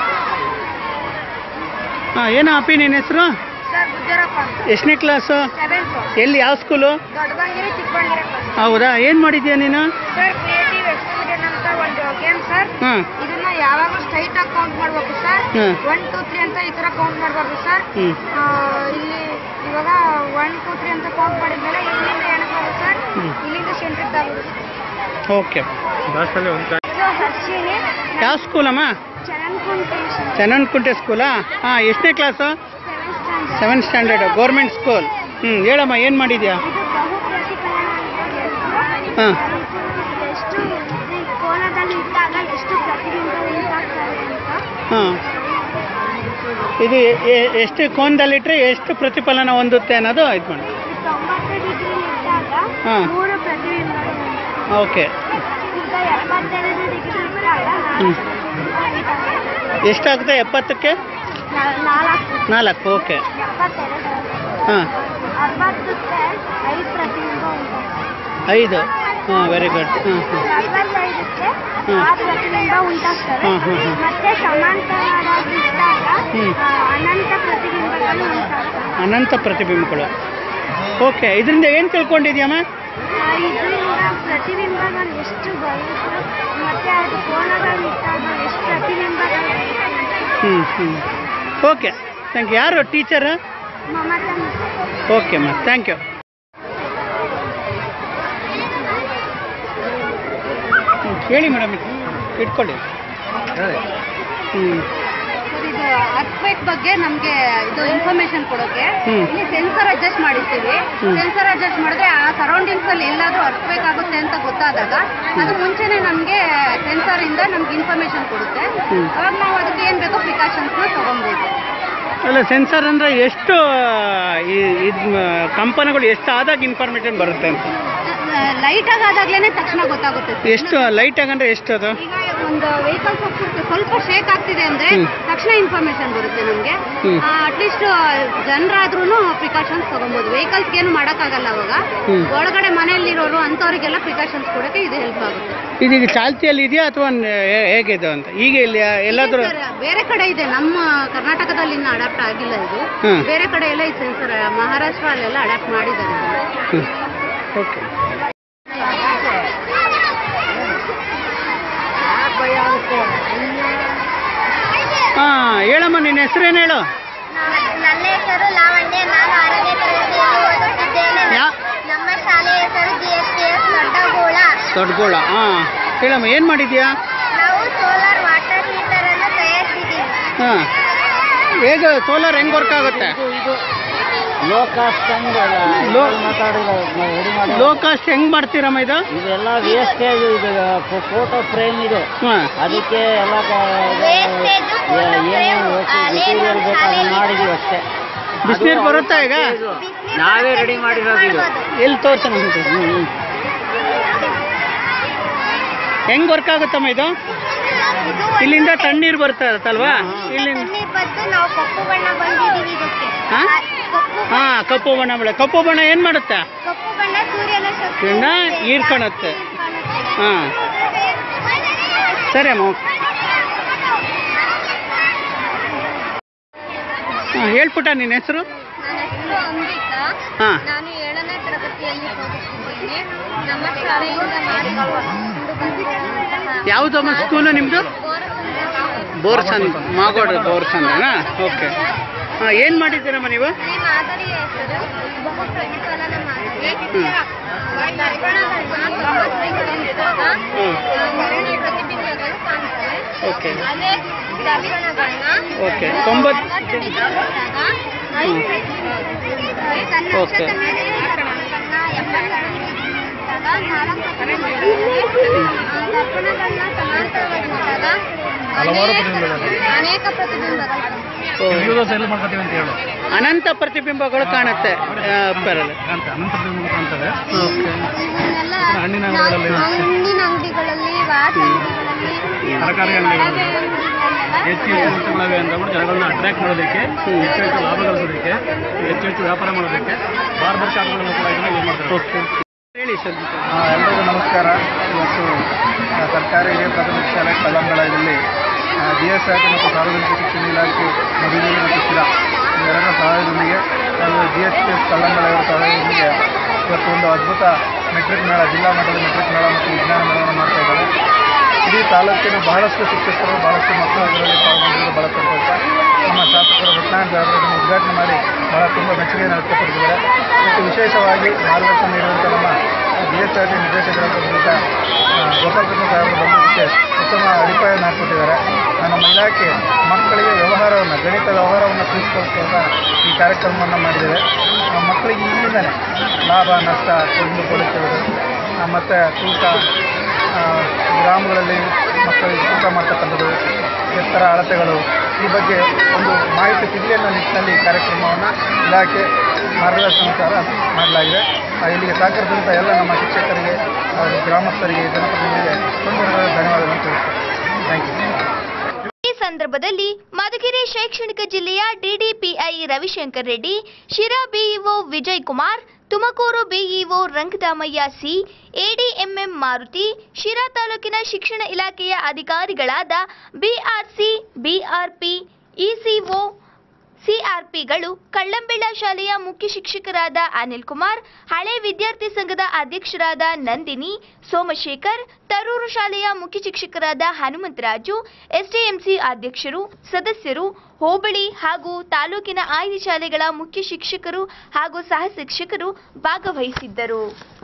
ಹಾಂ ಏನು ಅಪ್ಪಿ ನಿನ್ನ ಹೆಸರು ಸರ್ ಗುಜ್ಜರಪ್ಪ ಅಂತ ಎಷ್ಟನೇ ಕ್ಲಾಸು ಸೆವೆಂತ್ ಎಲ್ಲಿ ಯಾವ ಸ್ಕೂಲು ದೊಡ್ಡಬಂಗಿರಿ ಚಿಕ್ಕಬಂಗಿರಿ ಹೌದಾ ಏನು ಮಾಡಿದ್ಯಾ ನೀನು ಸರ್ ಕ್ರಿಯೇಟಿವ್ ಎಕ್ಸ್ಪೀರಿಯನ್ ಅಂತ ಒಂದು ಗೇಮ್ ಸರ್ ಹಾಂ ಇದನ್ನ ಯಾವಾಗಲೂ ಸ್ಟ್ರೈಟ್ ಆಗಿ ಕೌಂಟ್ ಮಾಡ್ಬೇಕು ಸರ್ ಹ್ಮ್. ಒನ್ ಟೂ ತ್ರೀ ಅಂತ ಈ ತರ ಕೌಂಟ್ ಮಾಡಬಾರ್ದು ಸರ್ ಹ್ಞೂ ಆ, ಇಲ್ಲಿ ಇವಾಗ ಒನ್ ಟೂ ತ್ರೀ ಅಂತ ಕೌಂಟ್ ಮಾಡಿದ್ಮೇಲೆ ಇಲ್ಲಿಂದ ಎಣಸ್ಬೋದು ಸರ್ ಹ್ಞೂ ಇಲ್ಲಿಂದ ಸೆಂಟ್ರಿಗೆ ತಗೊಂಡು ಓಕೆ ಬಸ್ಸಲ್ಲಿ ಒಂದು ಹರ್ಷಿನಿ ಯಾವ ಸ್ಕೂಲಮ್ಮ ಚರಣಕುಂಟೆ ಚನ್ನನ್ಕುಂಟೆ ಸ್ಕೂಲಾ ಹಾಂ ಎಷ್ಟನೇ class seven standard seventh standard government school ಹ್ಞೂ ಹೇಳಮ್ಮ ಏನು ಮಾಡಿದ್ಯಾ ಇದು ಬಹು ಪ್ರತಿಫಲನ ಹಾಂ ಎಷ್ಟು ಈ ಕೋಲದಲ್ಲಿ ಇಟ್ಟಾಗ ಎಷ್ಟು ಪ್ರತಿಬಿಂಬ ಉಂಟಾಗ್ತದೆ ಅಂತ ಹಾಂ ಇದು ಎ- ಎ- ಎಷ್ಟು ಕೋನದಲ್ಲಿಟ್ಟರೆ ಎಷ್ಟು ಪ್ರತಿಫಲನ ಹೊಂದುತ್ತೆ ಅನ್ನೋದು ಇದು ಮಾಡಿ ತೊಂಬತ್ತು ಡಿಗ್ರಿ ಇಟ್ಟಾಗ ಹಾಂ. ಮೂರು ಪ್ರತಿಬಿಂಬಗಳು ಉಂಟಾಗ್ತವೆ. ಓಕೆ ಈಗ ಎಪ್ಪತ್ತೆರಡು ಡಿಗ್ರಿ ಇಟ್ಟಾಗ ಹ್ಞೂ ನಾಲ್ಕು ಉಂಟಾಗ್ತವೆ. ಎಷ್ಟಾಗುತ್ತೆ ಎಪ್ಪತ್ತಕ್ಕೆ ನಾ- ನಾಲ್ಕು ನಾಲ್ಕು ಓಕೆ ಎಪ್ಪತ್ತೆರಡು ಹಾಂ ಅರವತ್ತಕ್ಕೆ ಐದು ಪ್ರತಿಬಿಂಬ ಉಂಟಾಗ್ತವೆ ಐದು ಹಾಂ ವೆರಿ ಗುಡ್ ಹ್ಞೂ ಹ್ಞೂ ನಲವತ್ತೈದಕ್ಕೆ ಹ್ಮ್. ಆರು ಪ್ರತಿಬಿಂಬ ಉಂಟಾಗ್ತವೆ ಹ್ಮ್, ಹ್ಮ್, ಹ್ಮ್. ಮತ್ತೆ ಸಮಾಂತರವಾಗಿ ಇಟ್ಟಾಗ ಹ್ಮ್. ಆ, ಅನಂತ ಪ್ರತಿಬಿಂಬಗಳು ಉಂಟಾಗ್ತವೆ ಅನಂತ ಪ್ರತಿಬಿಂಬಗಳು ಓಕೆ ಇದರಿಂದ ಏನು ತಿಳ್ಕೊಂಡಿದ್ಯಮ್ಮ ಆ, ಇದರಿಂದ ಪ್ರತಿಬಿಂಬಗಳು ಎಷ್ಟು ಬರುತ್ತೋ ಮತ್ತೆ ಅದು ಕೋನಗಳು ಇಟ್ಟಾಗ ಎಷ್ಟು ಪ್ರತಿಬಿಂಬಗಳು ಹ್ಞೂ ಹ್ಞೂ ಓಕೆ ಥ್ಯಾಂಕ್ ಯು ಯಾರು ಟೀಚರ್ ಮಮತಾ ಓಕೆ ಅಮ್ಮ ಥ್ಯಾಂಕ್ ಯು ಹೇಳಿ ಮೇಡಮ್ ಇಟ್ಕೊಳ್ಳಿ ಹ್ಞೂ ಇದು ಅರ್ಥಕ್ವೇಕ್ ಬಗ್ಗೆ ನಮಗೆ ಇದು ಇನ್ಫಾರ್ಮೇಶನ್ ಕೊಡೋಕೆ ಹ್ಮ್. ಇಲ್ಲಿ ಸೆನ್ಸರ್ ಅಡ್ಜಸ್ಟ್ ಮಾಡಿರ್ತೀವಿ ಹ್ಮ್. ಸೆನ್ಸರ್ ಅಡ್ಜಸ್ಟ್ ಮಾಡಿದ್ರೆ ಆ ಸರೌಂಡಿಂಗ್ಸ್ ಅಲ್ಲಿ ಎಲ್ಲಾದ್ರೂ ಅರ್ಥಕ್ವೇಕ್ ಆಗುತ್ತೆ ಅಂತ ಗೊತ್ತಾದಾಗ ಅದು ಮುಂಚೆನೆ ನಮಗೆ ಸೆನ್ಸರ್ ಇಂದ ನಮ್ಗೆ ಇನ್ಫಾರ್ಮೇಶನ್ ಕೊಡುತ್ತೆ ಹ್ಮ್. ಅವಾಗ ನಾವು ಅದಕ್ಕೆ ಏನ್ ಬೇಕೋ ಪ್ರಿಕಾಷನ್ಸ್ ನ ತಗೊಬೋದು ಅಲ್ಲ ಸೆನ್ಸರ್ ಅಂದರೆ ಎಷ್ಟು ಇದು ಕಂಪನಿಗಳು ಎಷ್ಟು ಆದಾಗ ಇನ್ಫಾರ್ಮೇಷನ್ ಬರುತ್ತೆ ಅಂತ ಲೈಟ್ ಆಗಿ ಆದಾಗ್ಲೇನೆ ತಕ್ಷಣ ಗೊತ್ತಾಗುತ್ತೆ ಎಷ್ಟು ಲೈಟ್ ಆಗಂದ್ರೆ ಎಷ್ಟು ಅದು ಈಗ ಒಂದು ವೆಹಿಕಲ್ ಸ್ವಲ್ಪ ಶೇಕ್ ಆಗ್ತಿದೆ ಅಂದ್ರೆ ಹ್ಮ್. ತಕ್ಷಣ ಇನ್ಫಾರ್ಮೇಶನ್ ಬರುತ್ತೆ ನಮಗೆ ಹ್ಮ್. ಅಟ್ಲೀಸ್ಟ್ ಜನರಾದ್ರೂ ಪ್ರಿಕಾಷನ್ಸ್ ತಗೊಬೋದು ವೆಹಿಕಲ್ಸ್ ಏನು ಮಾಡೋಕ್ಕಾಗಲ್ಲ ಅವಾಗ ಹ್ಮ್. ಒಳಗಡೆ ಮನೆಯಲ್ಲಿರೋರು ಅಂಥವ್ರಿಗೆಲ್ಲ ಪ್ರಿಕಾಷನ್ಸ್ ಕೊಡೋಕೆ ಇದು ಹೆಲ್ಪ್ ಆಗುತ್ತೆ ಇದೀಗ ಚಾಲ್ತಿಯಲ್ಲಿ ಇದೆಯಾ ಅಥವಾ ಹೇಗಿದೆ ಅಂತ ಈಗ ಇಲ್ಲಿ ಎಲ್ಲಾದರೂ ಬೇರೆ- ಬೇರೆ ಕಡೆ ಇದೆ ನಮ್ಮ ಕರ್ನಾಟಕದಲ್ಲಿ ಇನ್ನು ಅಡಾಪ್ಟ್ ಆಗಿಲ್ಲ ಇದು ಹ್ಮ್. ಬೇರೆ ಕಡೆ ಎಲ್ಲ ಈ ಸೆನ್ಸರ್ ಮಹಾರಾಷ್ಟ್ರ ಅಲ್ಲೆಲ್ಲ ಅಡಾಪ್ಟ್ ಮಾಡಿದ್ದಾರೆ ಓಕೆ ಹಾಂ ಹೇಳಮ್ಮ ನಿನ್ನ ಹೆಸರೇನು ಹೇಳು ನನ್ನ ಹೆಸರು ಲಾವಣ್ಯ ನಾನು ಆರನೇ ತರಗತಿಯಲ್ಲಿ ಓದುತ್ತಿದ್ದೇನೆ ಯಾ ನಮ್ಮ ಶಾಲೆಯ ಹೆಸರು G S P S Doddagula Doddagola ಹಾಂ ಹೇಳಮ್ಮ ಏನು ಮಾಡಿದ್ಯಾ ನಾವು ಸೋಲಾರ್ ವಾಟರ್ ಹೀಟರ್ ಅನ್ನು ತಯಾರಿಸಿದ್ದೀವಿ ಹಾಂ ಹೇಗೆ ಸೋಲಾರ್ ಹೆಂಗೆ ವರ್ಕ್ ಆಗುತ್ತೆ ಲೋ ಕಾಸ್ಟ್ ಹಂಗೆ ಲೋ ಮಾತಾಡಿಲ್ಲ ರೆಡಿ ಮಾಡಿ ಲೋ ಕಾಸ್ಟ್ ಹೆಂಗೆ ಮಾಡ್ತೀರಮ್ಮ ಇದು ಇದೆಲ್ಲ ವೇಸ್ಟೇಜ್ ಇದು ಫೋಟೋ ಫ್ರೇಮ್ ಇದು ಹಾಂ ಅದಕ್ಕೆ ಎಲ್ಲ Wastage, photo frame, ಆ, ಮೆಟೀರಿಯಲ್ ಲೇಬಲ್, ಬೇಕು ಶಾಲೆ ಅದನ್ನ ಮಾಡಿದೀವಿ ಅಷ್ಟೇ ಬಿಸಿನೀರು ಬರುತ್ತಾ ಈಗ ನಾವೇ ರೆಡಿ ಮಾಡಿರೋದು ಇದು ಎಲ್ಲಿ ತೋರ್ಸೋಣ ಹೆಂಗ್ ವರ್ಕ್ ಆಗುತ್ತಮ್ಮ ಇದು ಇಲ್ಲಿಂದ ತಣ್ಣೀರು ಬರ್ತದಲ್ವಾ ಇಲ್ಲಿಂದ ತಣ್ಣೀರ್ ಬಂದು ನಾವು ಕಪ್ಪು ಬಣ್ಣ ಬಂದಿದ್ದೀವಿ ಇದಕ್ಕೆ ಹಾ? ಆ, ಕಪ್ಪು ಹಾ ಕಪ್ಪು ಬಣ್ಣ ಬೆಳೆ ಕಪ್ಪು ಬಣ್ಣ ಏನ್ ಮಾಡುತ್ತೆ ಕಪ್ಪು ಬಣ್ಣ ಸೂರ್ಯನ ಶಕ್ತಿ ಇದನ್ನ ಹೀರ್ಕೊಳತ್ತೆ ಹಾ ಸರಿ ಅಮ್ಮ ಓಕೆ ಹಾಂ ಹೇಳ್ಪುಟ್ಟ ನಿನ್ನ ಹೆಸರು ನನ್ನ ಹೆಸರು ಅಮೃತ ಹಾಂ ನಾನು ಏಳನೇ ತರಗತಿಯಲ್ಲಿ ಓದುತ್ತಿದ್ದೇನೆ ನಮ್ಮ ಶಾಲೆಯಿಂದ ಮಾಡಿಕೊಂಡು ಬಂದಿರುವಂತಹ ಯಾವುದಮ್ಮ ಸ್ಕೂಲು ನಿಮ್ಮದು ಬೋರ್ಸನ್ ಮಾಗೋಡ್ ಬೋರ್ಸನ್ನ ಓಕೆ ಹಾಂ ಏನು ಮಾಡಿದ್ದೀರಮ್ಮ ನೀವು ಈ ಮಾದರಿಯ ಹೆಸರು ಬಹು ಪ್ರತಿಫಲನ ಮಾದರಿ ಹ್ಮ್. ದರ್ಪಣಗಳನ್ನ ತೊಂಬತ್ತೈದರಿಂದ ಹ್ಮ್. ಎರಡು ಪ್ರತಿಬಿಂಬಗಳು ಕಾಣುತ್ತವೆ ಓಕೆ ಅದೇ ದರ್ಪಣಗಳನ್ನ ಓಕೆ ತೊಂಬತ್ತು ಹ್ಮ್. ಓಕೆ. ದರ್ಪಣಗಳನ್ನ ಸಮಾಂತರವಾಗಿ ಇಟ್ಟಾಗ ಹಲವಾರು ಅನೇಕ- ಪ್ರತಿಬಿಂಬಗಳು. ಅನೇಕ ಪ್ರತಿಬಿಂಬಗಳು ಓ. ಸೆಲ್ ಮಾಡ್ಕೊತೀವಿ ಅಂತ ಹೇಳು ಅನಂತ ಪ್ರತಿಬಿಂಬಗಳು ಕಾಣುತ್ತೆ ಪೇರಲ್ಲಿ ಅಂತ ಅನಂತ ಪ್ರತಿಬಿಂಬಗಳು ಕಾಣ್ತವೆ ಓಕೆ ಇವನ್ನೆಲ್ಲ ಹಣ್ಣಿನ ನಾವು ಅಂಗಡಿಗಳಲ್ಲಿ ಹಣ್ಣಿನ ಅಂಗಡಿಗಳಲ್ಲಿ ವಾಸ ಅಂಗಡಿಗಳಲ್ಲಿ ತರಕಾರಿ ಅಂಗಡಿಗಳಲ್ಲಿ ಹೆಚ್ಚು ಹೆಚ್ಚು ವಸ್ತುಗಳಿವೆ ಅಂದ್ಬಿಟ್ಟು ಜನಗಳನ್ನ ಅಟ್ರಾಕ್ಟ್ ಮಾಡೋದಕ್ಕೆ ಹೆಚ್ಚು ಹೆಚ್ಚು ಲಾಭ ಗಳಿಸೋದಕ್ಕೆ ಹೆಚ್ಚು ಹೆಚ್ಚು ವ್ಯಾಪಾರ ಮಾಡೋದಕ್ಕೆ ಬಾರ್ಬರ್ ಶಾಪ್ಗಳನ್ನು ಕೂಡ ಇದನ್ನ ಯೂಸ್ ಮಾಡ್ತಾರೆ ಓಕೆ ಹೇಳಿ ಸರ್ ಎಲ್ರಿಗೂ ನಮಸ್ಕಾರ ಇವತ್ತು ಆ, ಸರ್ಕಾರಿ ಹಿರಿಯ ಪ್ರಾಥಮಿಕ ಶಾಲೆ ಕಲ್ಲಂಬಳದಲ್ಲಿ ಬಿ ಎಸ್ ಆರ್ ಮತ್ತು ಸಾರ್ವಜನಿಕ ಶಿಕ್ಷಣ ಇಲಾಖೆ ಮಧುಗಿರಿ ಮತ್ತು ಶಿರಾ ಇವೆರಡರ ಸಹಾಯದೊಂದಿಗೆ ಹಾಗೂ ಜಿ ಎಸ್ ಪಿ ಎಸ್ ಕಲ್ಲಂಬಳವರ ಸಹಾಯದೊಂದಿಗೆ ಇವತ್ತು ಒಂದು ಅದ್ಭುತ ಮೆಟ್ರಿಕ್ ಮೇಳ ಜಿಲ್ಲಾ ಮಟ್ಟದ ಮೆಟ್ರಿಕ್ ಮೇಳ ಮತ್ತು ವಿಜ್ಞಾನ ಮೇಳವನ್ನು ಮಾಡ್ತಾ ಇದ್ದಾರೆ ಇಡೀ ತಾಲೂಕಿನ ಬಹಳಷ್ಟು ಶಿಕ್ಷಕರು ಬಹಳಷ್ಟು ಮಕ್ಕಳು ಅದರಲ್ಲಿ ಪಾಲ್ಗೊಂಡಿದ್ದು ಬಹಳ ಸಂತೋಷ ನಮ್ಮ ಶಾಸಕರು ರತ್ನಾಯಣ ಜಾಗೃತಿಯನ್ನು ಉದ್ಘಾಟನೆ ಮಾಡಿ ಬಹಳ ತುಂಬ ಮೆಚ್ಚುಗೆಯನ್ನು ವ್ಯಕ್ತಪಡಿಸಿದ್ದಾರೆ ಮತ್ತು ವಿಶೇಷವಾಗಿ ಮಾರ್ಗದರ್ಶನ ನೀಡುವಂಥ ನಮ್ಮ ಎಸ್ ಆರ್ ಟಿ ನಿರ್ದೇಶಕರಾದಂಥ ಗೋಪಾಲಕೃಷ್ಣ ಸಾಹೇಬರು ಬಂದದಕ್ಕೆ ಉತ್ತಮ ಅಡಿಪಾಯವನ್ನು ಹಾಕ್ಕೊಟ್ಟಿದ್ದಾರೆ ಆ, ನಮ್ಮ ಇಲಾಖೆ ಮಕ್ಕಳಿಗೆ ವ್ಯವಹಾರವನ್ನು ಗಣಿತ ವ್ಯವಹಾರವನ್ನು ತಿಳಿಸ್ಕೊಳ್ತಾ ಈ ಕಾರ್ಯಕ್ರಮವನ್ನು ಮಾಡಿದ್ದೇವೆ ಆ, ಮಕ್ಕಳಿಗೆ ಇಲ್ಲಿಂದಲೇ ಲಾಭ ನಷ್ಟ ತಿಳಿದುಕೊಳ್ಳುತ್ತಿರೋದು ಮತ್ತು ತೂಕ ಆ, ಗ್ರಾಮಗಳಲ್ಲಿ ಮಕ್ಕಳಿಗೆ ತೂಕ ಮಾಡ್ತಕ್ಕಂಥದ್ದು ಎತ್ತರ ಅಳತೆಗಳು ಈ ಬಗ್ಗೆ ಒಂದು ಮಾಹಿತಿ ಸಿಗಲಿ ಅನ್ನೋ ನಿಟ್ಟಿನಲ್ಲಿ ಈ ಕಾರ್ಯಕ್ರಮವನ್ನು ಇಲಾಖೆ ಮಾರ್ಗದರ್ಶನಕಾರ ಮಾಡಲಾಗಿದೆ ಆ, ಇಲ್ಲಿಗೆ ಸಹಕರಿಸಿದಂಥ ಎಲ್ಲ ನಮ್ಮ ಶಿಕ್ಷಕರಿಗೆ ಹಾಗೂ ಗ್ರಾಮಸ್ಥರಿಗೆ ಜನಪ್ರತಿನಿಧಿಗಳಿಗೆ ತುಂಬ ಧನ್ಯವಾದಗಳನ್ನು ತಿಳಿಸ್ತೇನೆ ಥ್ಯಾಂಕ್ ಯು ಈ ಸಂದರ್ಭದಲ್ಲಿ ಮಧುಗಿರಿ ಶೈಕ್ಷಣಿಕ ಜಿಲ್ಲೆಯ DDPI Ravishankar Reddy Sira BEO Vijay Kumar Tumakuru BEO Rangadamaiah C ADMM Maruti Sira ತಾಲೂಕಿನ ಶಿಕ್ಷಣ ಇಲಾಖೆಯ ಅಧಿಕಾರಿಗಳಾದ ಬಿಆರ್ಸಿ ಬಿಆರ್ಪಿ ಇಸಿಒ ಸಿಆರ್ಪಿಗಳು ಕಳ್ಳಂಬೆಳ್ಳ ಶಾಲೆಯ ಮುಖ್ಯ ಶಿಕ್ಷಕರಾದ ಅನಿಲ್ ಕುಮಾರ್ ಹಳೆ ವಿದ್ಯಾರ್ಥಿ ಸಂಘದ ಅಧ್ಯಕ್ಷರಾದ ನಂದಿನಿ ಸೋಮಶೇಖರ್ ತರೂರು ಶಾಲೆಯ ಮುಖ್ಯ ಶಿಕ್ಷಕರಾದ ಹನುಮಂತರಾಜು ಎಸ್ಡಿಎಂಸಿ ಅಧ್ಯಕ್ಷರು ಸದಸ್ಯರು ಹೋಬಳಿ ಹಾಗೂ ತಾಲೂಕಿನ ಆಯ್ದ ಶಾಲೆಗಳ ಮುಖ್ಯ ಶಿಕ್ಷಕರು ಹಾಗೂ ಸಹ ಶಿಕ್ಷಕರು ಭಾಗವಹಿಸಿದ್ದರು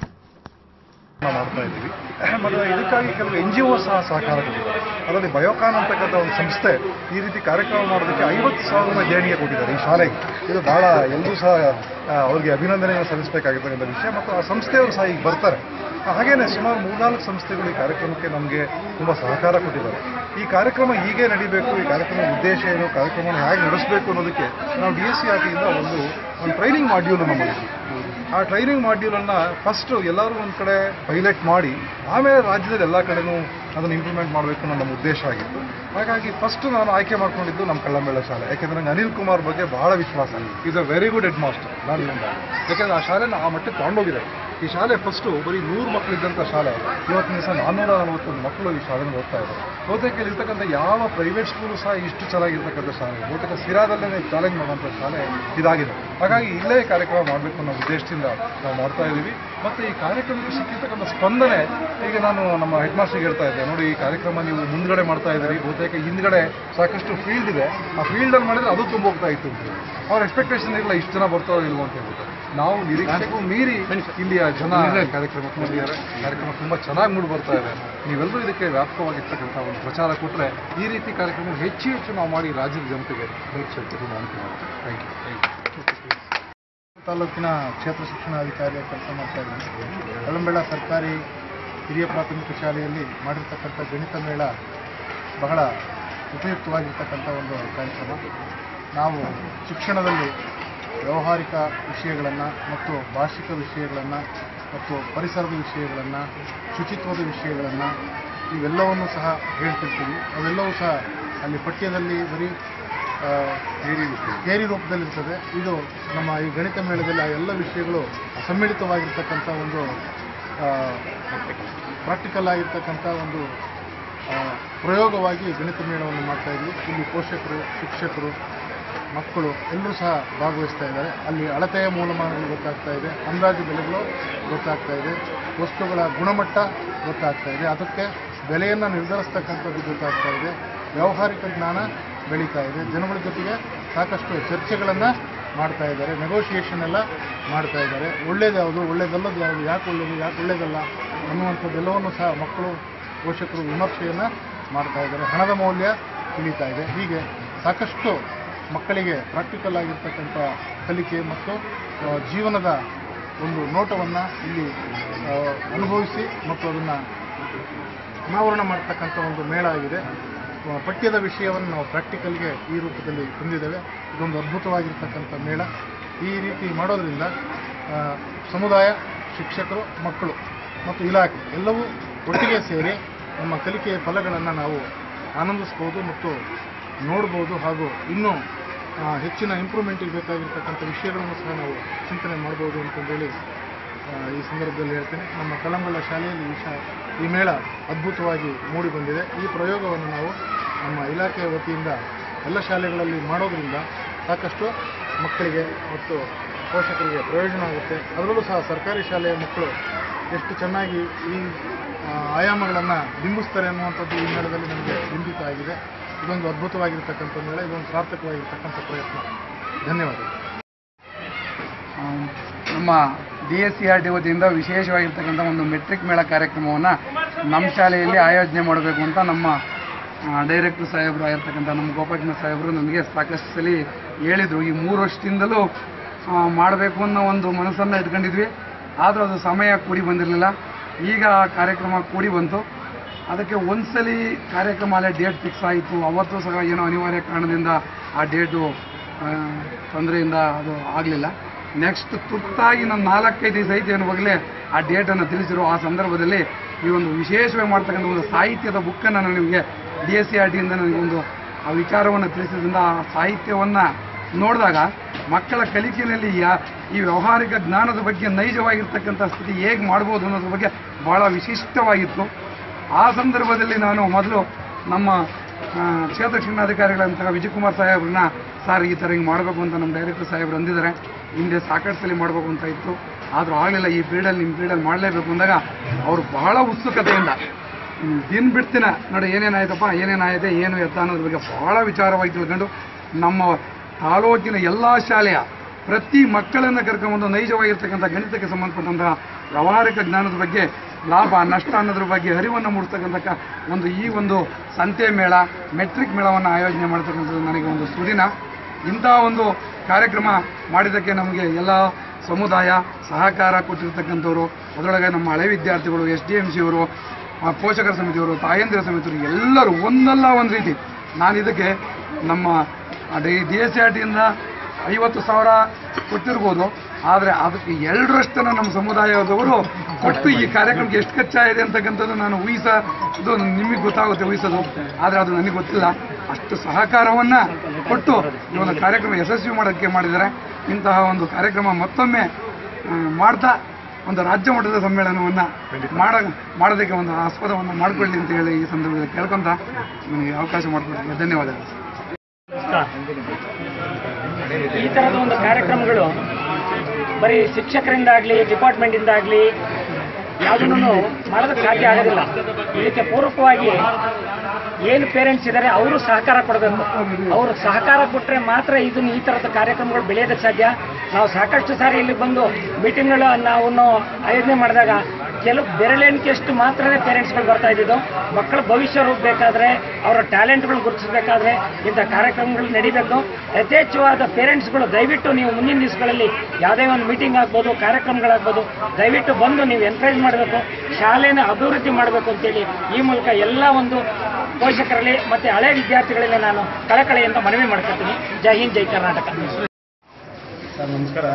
ನಾವು ಮಾಡ್ತಾ ಇದ್ದೀವಿ ಮತ್ತು ಇದಕ್ಕಾಗಿ ಕೆಲವು ಎನ್ ಜಿ ಒ ಸಹ ಸಹಕಾರ ಕೊಟ್ಟಿದ್ದಾರೆ ಅದರಲ್ಲಿ ಬಯೋಕಾನ್ ಅಂತಕ್ಕಂಥ ಒಂದು ಸಂಸ್ಥೆ ಈ ರೀತಿ ಕಾರ್ಯಕ್ರಮ ಮಾಡೋದಕ್ಕೆ ಐವತ್ತು ಸಾವಿರ ದೇಣಿಗೆ ಕೊಟ್ಟಿದ್ದಾರೆ ಈ ಶಾಲೆಗೆ ಇದು ಭಾಳ ಎಲ್ಲರೂ ಸಹ ಆ, ಅವ್ರಿಗೆ ಅಭಿನಂದನೆಯನ್ನು ಸಲ್ಲಿಸಬೇಕಾಗಿರ್ತಕ್ಕಂಥ ವಿಷಯ ಮತ್ತು ಆ ಸಂಸ್ಥೆಯವರು ಸಹ ಈಗ ಬರ್ತಾರೆ ಹಾಗೇನೆ ಸುಮಾರು ಮೂರ್ನಾಲ್ಕು ಸಂಸ್ಥೆಗಳು ಈ ಕಾರ್ಯಕ್ರಮಕ್ಕೆ ನಮಗೆ ತುಂಬ ಸಹಕಾರ ಕೊಟ್ಟಿದ್ದಾರೆ ಈ ಕಾರ್ಯಕ್ರಮ ಹೀಗೆ ನಡಿಬೇಕು ಈ ಕಾರ್ಯಕ್ರಮದ ಉದ್ದೇಶ ಏನು ಕಾರ್ಯಕ್ರಮವನ್ನು ಹೇಗೆ ನಡೆಸಬೇಕು ಅನ್ನೋದಕ್ಕೆ ನಾವು ಡಿ ಎಸ್ ಸಿ ಆಟಿಯಿಂದ ಒಂದು ಒಂದು ಟ್ರೈನಿಂಗ್ ಮಾಡ್ಯೂಲ್ ನಮಗೆ ಆ ಟ್ರೈನಿಂಗ್ ಮಾಡ್ಯೂಲನ್ನು ಫಸ್ಟು ಎಲ್ಲರೂ ಒಂದು ಕಡೆ ಪೈಲಟ್ ಮಾಡಿ ಆಮೇಲೆ ರಾಜ್ಯದಲ್ಲಿ ಎಲ್ಲ ಕಡೆನೂ ಅದನ್ನು ಇಂಪ್ಲಿಮೆಂಟ್ ಮಾಡಬೇಕು ಅನ್ನೋ ನಮ್ಮ ಉದ್ದೇಶ ಆಗಿತ್ತು ಹಾಗಾಗಿ ಫಸ್ಟ್ ನಾನು ಆಯ್ಕೆ ಮಾಡ್ಕೊಂಡಿದ್ದು ನಮ್ಮ ಕಳ್ಳಂಬೆಳ ಶಾಲೆ ಯಾಕೆಂದರೆ ನಂಗೆ ಅನಿಲ್ ಕುಮಾರ್ ಬಗ್ಗೆ ಬಹಳ ವಿಶ್ವಾಸ is a very good headmaster ನಾನು ಯಾಕೆಂದರೆ ಆ ಶಾಲೆನ ಆ ಮಟ್ಟಕ್ಕೆ ತಗೊಂಡೋಗಿದೆ ಈ ಶಾಲೆ ಫಸ್ಟು ಬರೀ ನೂರು ಮಕ್ಕಳಿದ್ದಂಥ ಶಾಲೆ ಇವತ್ತಿನ ದಿವಸ ನಾನ್ನೂರ ನಲವತ್ತೊಂದು ಮಕ್ಕಳು ಈ ಶಾಲೆನ ಓದ್ತಾ ಇದ್ದಾರೆ ಬಹುತೇಕ ಇರ್ತಕ್ಕಂಥ ಯಾವ ಪ್ರೈವೇಟ್ ಸ್ಕೂಲು ಸಹ ಇಷ್ಟು ಚೆನ್ನಾಗಿರ್ತಕ್ಕಂಥ ಶಾಲೆ ಬಹುತೇಕ ಸಿರಾದಲ್ಲೇ ಚಾಲೆಂಜ್ ಮಾಡುವಂಥ ಶಾಲೆ ಇದಾಗಿದೆ ಹಾಗಾಗಿ ಇಲ್ಲೇ ಈ ಕಾರ್ಯಕ್ರಮ ಮಾಡಬೇಕು ಅನ್ನೋ ಉದ್ದೇಶದಿಂದ ನಾವು ಮಾಡ್ತಾ ಇದ್ದೀವಿ ಮತ್ತು ಈ ಕಾರ್ಯಕ್ರಮಕ್ಕೆ ಸಿಕ್ಕಿರ್ತಕ್ಕಂಥ ಸ್ಪಂದನೆ ಈಗ ನಾನು ನಮ್ಮ ಹೆಡ್ ಮಾಸ್ಟರ್ಗೆ ಹೇಳ್ತಾ ಇದ್ದೆ ನೋಡಿ ಈ ಕಾರ್ಯಕ್ರಮ ನೀವು ಮುಂದ್ಗಡೆ ಮಾಡ್ತಾ ಇದ್ದೀರಿ ಬಹುತೇಕ ಹಿಂದ್ಗಡೆ ಸಾಕಷ್ಟು ಫೀಲ್ಡ್ ಇದೆ ಆ ಫೀಲ್ಡಲ್ಲಿ ಮಾಡಿದ್ರೆ ಅದು ತುಂಬ ಹೋಗ್ತಾ ಇತ್ತು ಅಂತ ಹೇಳಿ. ಅವ್ರ ಎಕ್ಸ್ಪೆಕ್ಟೇಷನ್ ಇಲ್ಲ ಇಷ್ಟು ಜನ ಬರ್ತಾರೋ ಇಲ್ವೋ ಅಂತ ಹೇಳ್ಬಿಟ್ಟು ನಾವು ನಿರೀಕ್ಷೆಗೂ ಮೀರಿ ಇಲ್ಲಿಯ ಜನ ಈ ಕಾರ್ಯಕ್ರಮಕ್ಕೆ ಬಂದಿದ್ದಾರೆ ಕಾರ್ಯಕ್ರಮ ತುಂಬ ಚೆನ್ನಾಗಿ ಮೂಡಿ ಬರ್ತಾ ಇದೆ ನೀವೆಲ್ಲರೂ ಇದಕ್ಕೆ ವ್ಯಾಪಕವಾಗಿರ್ತಕ್ಕಂಥ ಒಂದು ಪ್ರಚಾರ ಕೊಟ್ಟರೆ ಈ ರೀತಿ ಕಾರ್ಯಕ್ರಮ ಹೆಚ್ಚು ಹೆಚ್ಚು ನಾವು ಮಾಡಿ ರಾಜ್ಯದ ಜನತೆಗೆ ತಲುಪಿಸೋದಕ್ಕೆ ನಾನು ಅನುಕೂಲ ಥ್ಯಾಂಕ್ ಯು ತಾಲೂಕಿನ ಕ್ಷೇತ್ರ ಶಿಕ್ಷಣಾಧಿಕಾರಿಯಾಗಿ ಕೆಲಸ ಮಾಡ್ತಾ ಇದ್ದೀನಿ ಕಳಂಬೆಳ ಸರ್ಕಾರಿ ಹಿರಿಯ ಪ್ರಾಥಮಿಕ ಶಾಲೆಯಲ್ಲಿ ಮಾಡಿರ್ತಕ್ಕಂಥ ಗಣಿತ ಮೇಳ ಬಹಳ ಉಪಯುಕ್ತವಾಗಿರ್ತಕ್ಕಂಥ ಒಂದು ಕಾರ್ಯಕ್ರಮ ನಾವು ಶಿಕ್ಷಣದಲ್ಲಿ ವ್ಯಾವಹಾರಿಕ ವಿಷಯಗಳನ್ನು ಮತ್ತು ಭಾಷಿಕ ವಿಷಯಗಳನ್ನು ಮತ್ತು ಪರಿಸರದ ವಿಷಯಗಳನ್ನು ಶುಚಿತ್ವದ ವಿಷಯಗಳನ್ನು ಇವೆಲ್ಲವನ್ನು ಸಹ ಹೇಳ್ತಿರ್ತೀವಿ ಅವೆಲ್ಲವೂ ಸಹ ಅಲ್ಲಿ ಪಠ್ಯದಲ್ಲಿ ಬರೀ ಆ, ಥಿಯರಿ ರೂಪದಲ್ಲಿರ್ತದೆ ಇದು ನಮ್ಮ ಈ ಗಣಿತ ಮೇಳದಲ್ಲಿ ಆ ಎಲ್ಲ ವಿಷಯಗಳು ಸಮ್ಮಿಳಿತವಾಗಿರ್ತಕ್ಕಂಥ ಒಂದು ಪ್ರಾಕ್ಟಿಕಲ್ ಆಗಿರ್ತಕ್ಕಂಥ ಒಂದು ಆ, ಪ್ರಯೋಗವಾಗಿ ಗಣಿತ ಮೇಳವನ್ನು ಮಾಡ್ತಾ ಇದ್ವಿ ಇಲ್ಲಿ ಪೋಷಕರು ಶಿಕ್ಷಕರು ಮಕ್ಕಳು ಎಲ್ಲರೂ ಸಹ ಭಾಗವಹಿಸ್ತಾ ಇದ್ದಾರೆ ಅಲ್ಲಿ ಅಳತೆಯ ಮೂಲಮಾನಗಳು ಗೊತ್ತಾಗ್ತಾ ಇದೆ ಅಂದಾಜು ಬೆಲೆಗಳು ಗೊತ್ತಾಗ್ತಾ ಇದೆ ವಸ್ತುಗಳ ಗುಣಮಟ್ಟ ಗೊತ್ತಾಗ್ತಾ ಇದೆ ಅದಕ್ಕೆ ಬೆಲೆಯನ್ನು ನಿರ್ಧರಿಸ್ತಕ್ಕಂಥದ್ದು ಗೊತ್ತಾಗ್ತಾ ಇದೆ ವ್ಯಾವಹಾರಿಕ ಜ್ಞಾನ ಬೆಳೀತಾ ಇದೆ ಜನಗಳ ಜೊತೆಗೆ ಸಾಕಷ್ಟು ಚರ್ಚೆಗಳನ್ನು ಮಾಡ್ತಾ ಇದ್ದಾರೆ ನೆಗೋಷಿಯೇಷನ್ ಎಲ್ಲ ಮಾಡ್ತಾ ಇದ್ದಾರೆ ಒಳ್ಳೇದು ಯಾವುದು ಒಳ್ಳೇದಲ್ಲದು ಯಾವುದು ಯಾಕೆ ಒಳ್ಳೇದು ಯಾಕೆ ಒಳ್ಳೇದಲ್ಲ ಅನ್ನುವಂಥದ್ದೆಲ್ಲವನ್ನು ಸಹ ಮಕ್ಕಳು ಪೋಷಕರು ವಿಮರ್ಶೆಯನ್ನು ಮಾಡ್ತಾ ಇದ್ದಾರೆ ಹಣದ ಮೌಲ್ಯ ತಿಳಿತಾ ಇದೆ ಹೀಗೆ ಸಾಕಷ್ಟು ಮಕ್ಕಳಿಗೆ ಪ್ರಾಕ್ಟಿಕಲ್ ಆಗಿರ್ತಕ್ಕಂಥ ಕಲಿಕೆ ಮತ್ತು ಆ, ಜೀವನದ ಒಂದು ನೋಟವನ್ನು ಇಲ್ಲಿ ಆ, ಅನುಭವಿಸಿ ಮತ್ತು ಅದನ್ನು ಅನಾವರಣ ಮಾಡ್ತಕ್ಕಂಥ ಒಂದು ಮೇಳ ಆಗಿದೆ ಆ, ಪಠ್ಯದ ವಿಷಯವನ್ನು ನಾವು ಪ್ರಾಕ್ಟಿಕಲ್ಗೆ ಈ ರೂಪದಲ್ಲಿ ತಂದಿದ್ದೇವೆ ಇದೊಂದು ಅದ್ಭುತವಾಗಿರ್ತಕ್ಕಂಥ ಮೇಳ ಈ ರೀತಿ ಮಾಡೋದ್ರಿಂದ ಆ, ಸಮುದಾಯ ಶಿಕ್ಷಕರು ಮಕ್ಕಳು ಮತ್ತು ಇಲಾಖೆ ಎಲ್ಲವೂ ಒಟ್ಟಿಗೆ ಸೇರಿ ನಮ್ಮ ಕಲಿಕೆಯ ಫಲಗಳನ್ನು ನಾವು ಆನಂದಿಸ್ಬೋದು ಮತ್ತು ನೋಡ್ಬೋದು ಹಾಗೂ ಇನ್ನೂ ಆ, ಹೆಚ್ಚಿನ ಇಂಪ್ರೂವ್ಮೆಂಟಿಗೆ ಬೇಕಾಗಿರ್ತಕ್ಕಂಥ ವಿಷಯಗಳನ್ನು ಸಹ ನಾವು ಚಿಂತನೆ ಮಾಡ್ಬೋದು ಅಂತಂದೇಳಿ ಆ, ಈ ಸಂದರ್ಭದಲ್ಲಿ ಹೇಳ್ತೇನೆ ನಮ್ಮ ಕಳಂಬಳ ಶಾಲೆಯಲ್ಲಿ ಈ ಶಾ ಈ ಮೇಳ ಅದ್ಭುತವಾಗಿ ಮೂಡಿ ಬಂದಿದೆ ಈ ಪ್ರಯೋಗವನ್ನು ನಾವು ನಮ್ಮ ಇಲಾಖೆಯ ವತಿಯಿಂದ ಎಲ್ಲ ಶಾಲೆಗಳಲ್ಲಿ ಮಾಡೋದ್ರಿಂದ ಸಾಕಷ್ಟು ಮಕ್ಕಳಿಗೆ ಮತ್ತು ಪೋಷಕರಿಗೆ ಪ್ರಯೋಜನ ಆಗುತ್ತೆ ಅದರಲ್ಲೂ ಸಹ ಸರ್ಕಾರಿ ಶಾಲೆಯ ಮಕ್ಕಳು ಎಷ್ಟು ಚೆನ್ನಾಗಿ ಈ ಆ, ಆಯಾಮಗಳನ್ನು ಬಿಂಬಿಸ್ತಾರೆ ಅನ್ನುವಂಥದ್ದು ಈ ಮೇಳದಲ್ಲಿ ನಮಗೆ ಬಿಂಬಿತ ಆಗಿದೆ ಇದೊಂದು ಅದ್ಭುತವಾಗಿರ್ತಕ್ಕಂಥ ಮೇಳ ಇದೊಂದು ಸಾರ್ಥಕವಾಗಿರ್ತಕ್ಕಂಥ ಪ್ರಯತ್ನ ಧನ್ಯವಾದಗಳು ನಮ್ಮ D S C R T ವತಿಯಿಂದ ವಿಶೇಷವಾಗಿರ್ತಕ್ಕಂಥ ಒಂದು ಮೆಟ್ರಿಕ್ ಮೇಳ ಕಾರ್ಯಕ್ರಮವನ್ನು ನಮ್ಮ ಶಾಲೆಯಲ್ಲಿ ಆಯೋಜನೆ ಮಾಡಬೇಕು ಅಂತ ನಮ್ಮ ಡೈರೆಕ್ಟರ್ ಸಾಹೇಬರು ಆಗಿರ್ತಕ್ಕಂಥ ನಮ್ಮ ಗೋಪಾಲಕೃಷ್ಣ ಸಾಹೇಬರು ನಮಗೆ ಸಾಕಷ್ಟು ಸಲ ಹೇಳಿದರು ಈ ಮೂರು ವರ್ಷದಿಂದಲೂ ಮಾಡಬೇಕು ಅನ್ನೋ ಒಂದು ಮನಸ್ಸನ್ನು ಇಟ್ಕೊಂಡಿದ್ವಿ ಆದರೂ ಅದು ಸಮಯ ಕೂಡಿ ಬಂದಿರಲಿಲ್ಲ ಈಗ ಆ ಕಾರ್ಯಕ್ರಮ ಕೂಡಿ ಬಂತು ಅದಕ್ಕೆ ಒಂದ್ಸಲಿ ಕಾರ್ಯಕ್ರಮ ಅಲ್ಲೇ ಡೇಟ್ ಫಿಕ್ಸ್ ಆಯಿತು ಅವತ್ತು ಸಹ ಏನೋ ಅನಿವಾರ್ಯ ಕಾರಣದಿಂದ ಆ ಡೇಟು ತೊಂದರೆಯಿಂದ ಅದು ಆಗಲಿಲ್ಲ ನೆಕ್ಸ್ಟ್ ತುರ್ತಾಗಿ ನಾನು ನಾಲ್ಕೈದು ದಿವಸ ಐತೆ ಅನ್ನುವಾಗಲೇ ಆ ಡೇಟನ್ನು ತಿಳಿಸಿರೋ ಆ ಸಂದರ್ಭದಲ್ಲಿ ಈ ಒಂದು ವಿಶೇಷವಾಗಿ ಮಾಡ್ತಕ್ಕಂಥ ಒಂದು ಸಾಹಿತ್ಯದ ಬುಕ್ಕನ್ನು ನಾನು ನಿಮಗೆ ಡಿ ಎಸ್ ಸಿ ಆರ್ ಟಿಯಿಂದ ನನಗೊಂದು ಆ ವಿಚಾರವನ್ನು ತಿಳಿಸಿದ್ರಿಂದ ಆ ಸಾಹಿತ್ಯವನ್ನು ನೋಡಿದಾಗ ಮಕ್ಕಳ ಕಲಿಕೆಯಲ್ಲಿ ಯಾ ಈ ವ್ಯಾವಹಾರಿಕ ಜ್ಞಾನದ ಬಗ್ಗೆ ನೈಜವಾಗಿರ್ತಕ್ಕಂಥ ಸ್ಥಿತಿ ಹೇಗೆ ಮಾಡ್ಬೋದು ಅನ್ನೋದ್ರ ಬಗ್ಗೆ ಭಾಳ ವಿಶಿಷ್ಟವಾಗಿತ್ತು ಆ ಸಂದರ್ಭದಲ್ಲಿ ನಾನು ಮೊದಲು ನಮ್ಮ ಆ, ಕ್ಷೇತ್ರ ಶಿಕ್ಷಣಾಧಿಕಾರಿಗಳಂತಹ ವಿಜಯಕುಮಾರ್ ಸಾಹೇಬ್ರನ್ನ ಸರ್ ಈ ಥರ ಹಿಂಗೆ ಮಾಡಬೇಕು ಅಂತ ನಮ್ಮ ಡೈರೆಕ್ಟರ್ ಸಾಹೇಬ್ರು ಅಂದಿದ್ದಾರೆ ಹಿಂದೆ ಸಾಕಷ್ಟು ಸಲ ಮಾಡಬೇಕು ಅಂತ ಇತ್ತು ಆದರೂ ಆಗಲಿಲ್ಲ ಈ ಫೀಲ್ಡಲ್ಲಿ ನಿಮ್ಮ ಫೀಲ್ಡಲ್ಲಿ ಮಾಡಲೇಬೇಕು ಅಂದಾಗ ಅವರು ಬಹಳ ಉತ್ಸುಕತೆಯಿಂದ ಹ್ಮ್, ದಿನ ಬಿಡ್ತಿನ ನೋಡಿ ಏನೇನಾಯ್ತಪ್ಪ ಏನೇನಾಗಿದೆ ಏನು ಎತ್ತ ಅನ್ನೋದ್ರ ಬಗ್ಗೆ ಭಾಳ ವಿಚಾರವಾಗಿ ತಿಳ್ಕೊಂಡು ನಮ್ಮ ತಾಲೂಕಿನ ಎಲ್ಲ ಶಾಲೆಯ ಪ್ರತಿ ಮಕ್ಕಳನ್ನು ಕರ್ಕೊಂಬಂದು ನೈಜವಾಗಿರ್ತಕ್ಕಂಥ ಗಣಿತಕ್ಕೆ ಸಂಬಂಧಪಟ್ಟಂತಹ ವ್ಯಾವಹಾರಿಕ ಜ್ಞಾನದ ಬಗ್ಗೆ ಲಾಭ ನಷ್ಟ ಅನ್ನೋದ್ರ ಬಗ್ಗೆ ಅರಿವನ್ನು ಮೂಡಿಸ್ತಕ್ಕಂಥ ಕ- ಒಂದು ಈ ಒಂದು ಸಂತೆ ಮೇಳ ಮೆಟ್ರಿಕ್ ಮೇಳವನ್ನು ಆಯೋಜನೆ ಮಾಡ್ತಕ್ಕಂಥದ್ದು ನನಗೆ ಒಂದು ಸುದಿನ ಇಂಥ ಒಂದು ಕಾರ್ಯಕ್ರಮ ಮಾಡಿದ್ದಕ್ಕೆ ನಮಗೆ ಎಲ್ಲ ಸಮುದಾಯ ಸಹಕಾರ ಕೊಟ್ಟಿರ್ತಕ್ಕಂಥವ್ರು ಅದರೊಳಗೆ ನಮ್ಮ ಹಳೆ ವಿದ್ಯಾರ್ಥಿಗಳು ಎಸ್ ಡಿ ಎಮ್ ಸಿ ಅವರು ಆ ಪೋಷಕರ ಸಮಿತಿಯವರು ತಾಯಂದಿರ ಸಮಿತಿಯವರು ಎಲ್ಲರೂ ಒಂದಲ್ಲ ಒಂದು ರೀತಿ ನಾನು ಇದಕ್ಕೆ ನಮ್ಮ ಡಿ ಡಿ ಎಸ್ ಆರ್ ಟಿಯಿಂದ ಐವತ್ತು ಸಾವಿರ ಕೊಟ್ಟಿರ್ಬೋದು ಆದರೆ ಅದಕ್ಕೆ ಎರಡರಷ್ಟನ್ನು ನಮ್ಮ ಸಮುದಾಯದವರು ಕೊಟ್ಟು ಈ ಕಾರ್ಯಕ್ರಮಕ್ಕೆ ಎಷ್ಟು ಖರ್ಚಾಗಿದೆ ಅಂತಕ್ಕಂಥದ್ದು ನಾನು ಊಹಿಸೋದು ನಿಮಗೆ ಗೊತ್ತಾಗುತ್ತೆ ಊಹಿಸೋದು ಆದರೆ ಅದು ನನಗೆ ಗೊತ್ತಿಲ್ಲ ಅಷ್ಟು ಸಹಕಾರವನ್ನು ಕೊಟ್ಟು ಈ ಒಂದು ಕಾರ್ಯಕ್ರಮ ಯಶಸ್ವಿ ಮಾಡೋಕ್ಕೆ ಮಾಡಿದ್ದಾರೆ ಇಂತಹ ಒಂದು ಕಾರ್ಯಕ್ರಮ ಮತ್ತೊಮ್ಮೆ ಆ, ಮಾಡ್ತಾ ಒಂದು ರಾಜ್ಯ ಮಟ್ಟದ ಸಮ್ಮೇಳನವನ್ನು ಮಾಡ ಮಾಡೋದಕ್ಕೆ ಒಂದು ಆಸ್ಪದವನ್ನು ಮಾಡಿಕೊಳ್ಳಿ ಅಂತ ಹೇಳಿ ಈ ಸಂದರ್ಭದಲ್ಲಿ ಕೇಳ್ಕೊಂತ ನನಗೆ ಅವಕಾಶ ಮಾಡಿಕೊಟ್ಟಿದ್ದೆ ಧನ್ಯವಾದಗಳು ಈ ಥರದ ಒಂದು ಕಾರ್ಯಕ್ರಮಗಳು ಬರೀ ಶಿಕ್ಷಕರಿಂದಾಗಲಿ ಡಿಪಾರ್ಟ್ಮೆಂಟಿಂದಾಗಲಿ ಯಾವುದನ್ನು ಮಾಡೋದಕ್ಕೆ ಸಾಧ್ಯ ಆಗೋದಿಲ್ಲ ಇದಕ್ಕೆ ಪೂರಕವಾಗಿ ಏನು ಪೇರೆಂಟ್ಸ್ ಇದ್ದಾರೆ ಅವರು ಸಹಕಾರ ಕೊಡಬೇಕು ಅವರು ಸಹಕಾರ ಕೊಟ್ಟರೆ ಮಾತ್ರ ಇದನ್ನು ಈ ಥರದ ಕಾರ್ಯಕ್ರಮಗಳು ಬೆಳೆಯೋದಕ್ಕೆ ಸಾಧ್ಯ ನಾವು ಸಾಕಷ್ಟು ಸಾರಿ ಇಲ್ಲಿ ಬಂದು ಮೀಟಿಂಗ್ಗಳು ನಾವು ಆಯೋಜನೆ ಮಾಡಿದಾಗ ಕೆಲವು ಬೆರಳೆಣಿಕೆಯಷ್ಟು ಮಾತ್ರನೇ ಪೇರೆಂಟ್ಸ್ಗಳು ಬರ್ತಾ ಇದ್ದಿದ್ದು ಮಕ್ಕಳ ಭವಿಷ್ಯ ರೂಪಬೇಕಾದ್ರೆ ಅವರ ಟ್ಯಾಲೆಂಟ್ಗಳು ಗುರುತಿಸಬೇಕಾದ್ರೆ ಇಂಥ ಕಾರ್ಯಕ್ರಮಗಳು ನಡಿಬೇಕು ಯಥೇಚ್ಛವಾದ ಪೇರೆಂಟ್ಸ್ಗಳು ದಯವಿಟ್ಟು ನೀವು ಮುಂದಿನ ದಿವಸಗಳಲ್ಲಿ ಯಾವುದೇ ಒಂದು ಮೀಟಿಂಗ್ ಆಗ್ಬೋದು ಕಾರ್ಯಕ್ರಮಗಳಾಗ್ಬೋದು ದಯವಿಟ್ಟು ಬಂದು ನೀವು ಎನ್ಕರೇಜ್ ಮಾಡಬೇಕು ಶಾಲೆನ ಅಭಿವೃದ್ಧಿ ಮಾಡಬೇಕು ಅಂತೇಳಿ ಈ ಮೂಲಕ ಎಲ್ಲ ಒಂದು ಪೋಷಕರಲ್ಲಿ ಮತ್ತು ಹಳೆ ವಿದ್ಯಾರ್ಥಿಗಳಲ್ಲಿ ನಾನು ಕಳಕಳೆಯಿಂದ ಮನವಿ ಮಾಡ್ಕೊತೀನಿ ಜೈ ಹಿಂದ್ ಜೈ ಕರ್ನಾಟಕ ಸರ್ ನಮಸ್ಕಾರ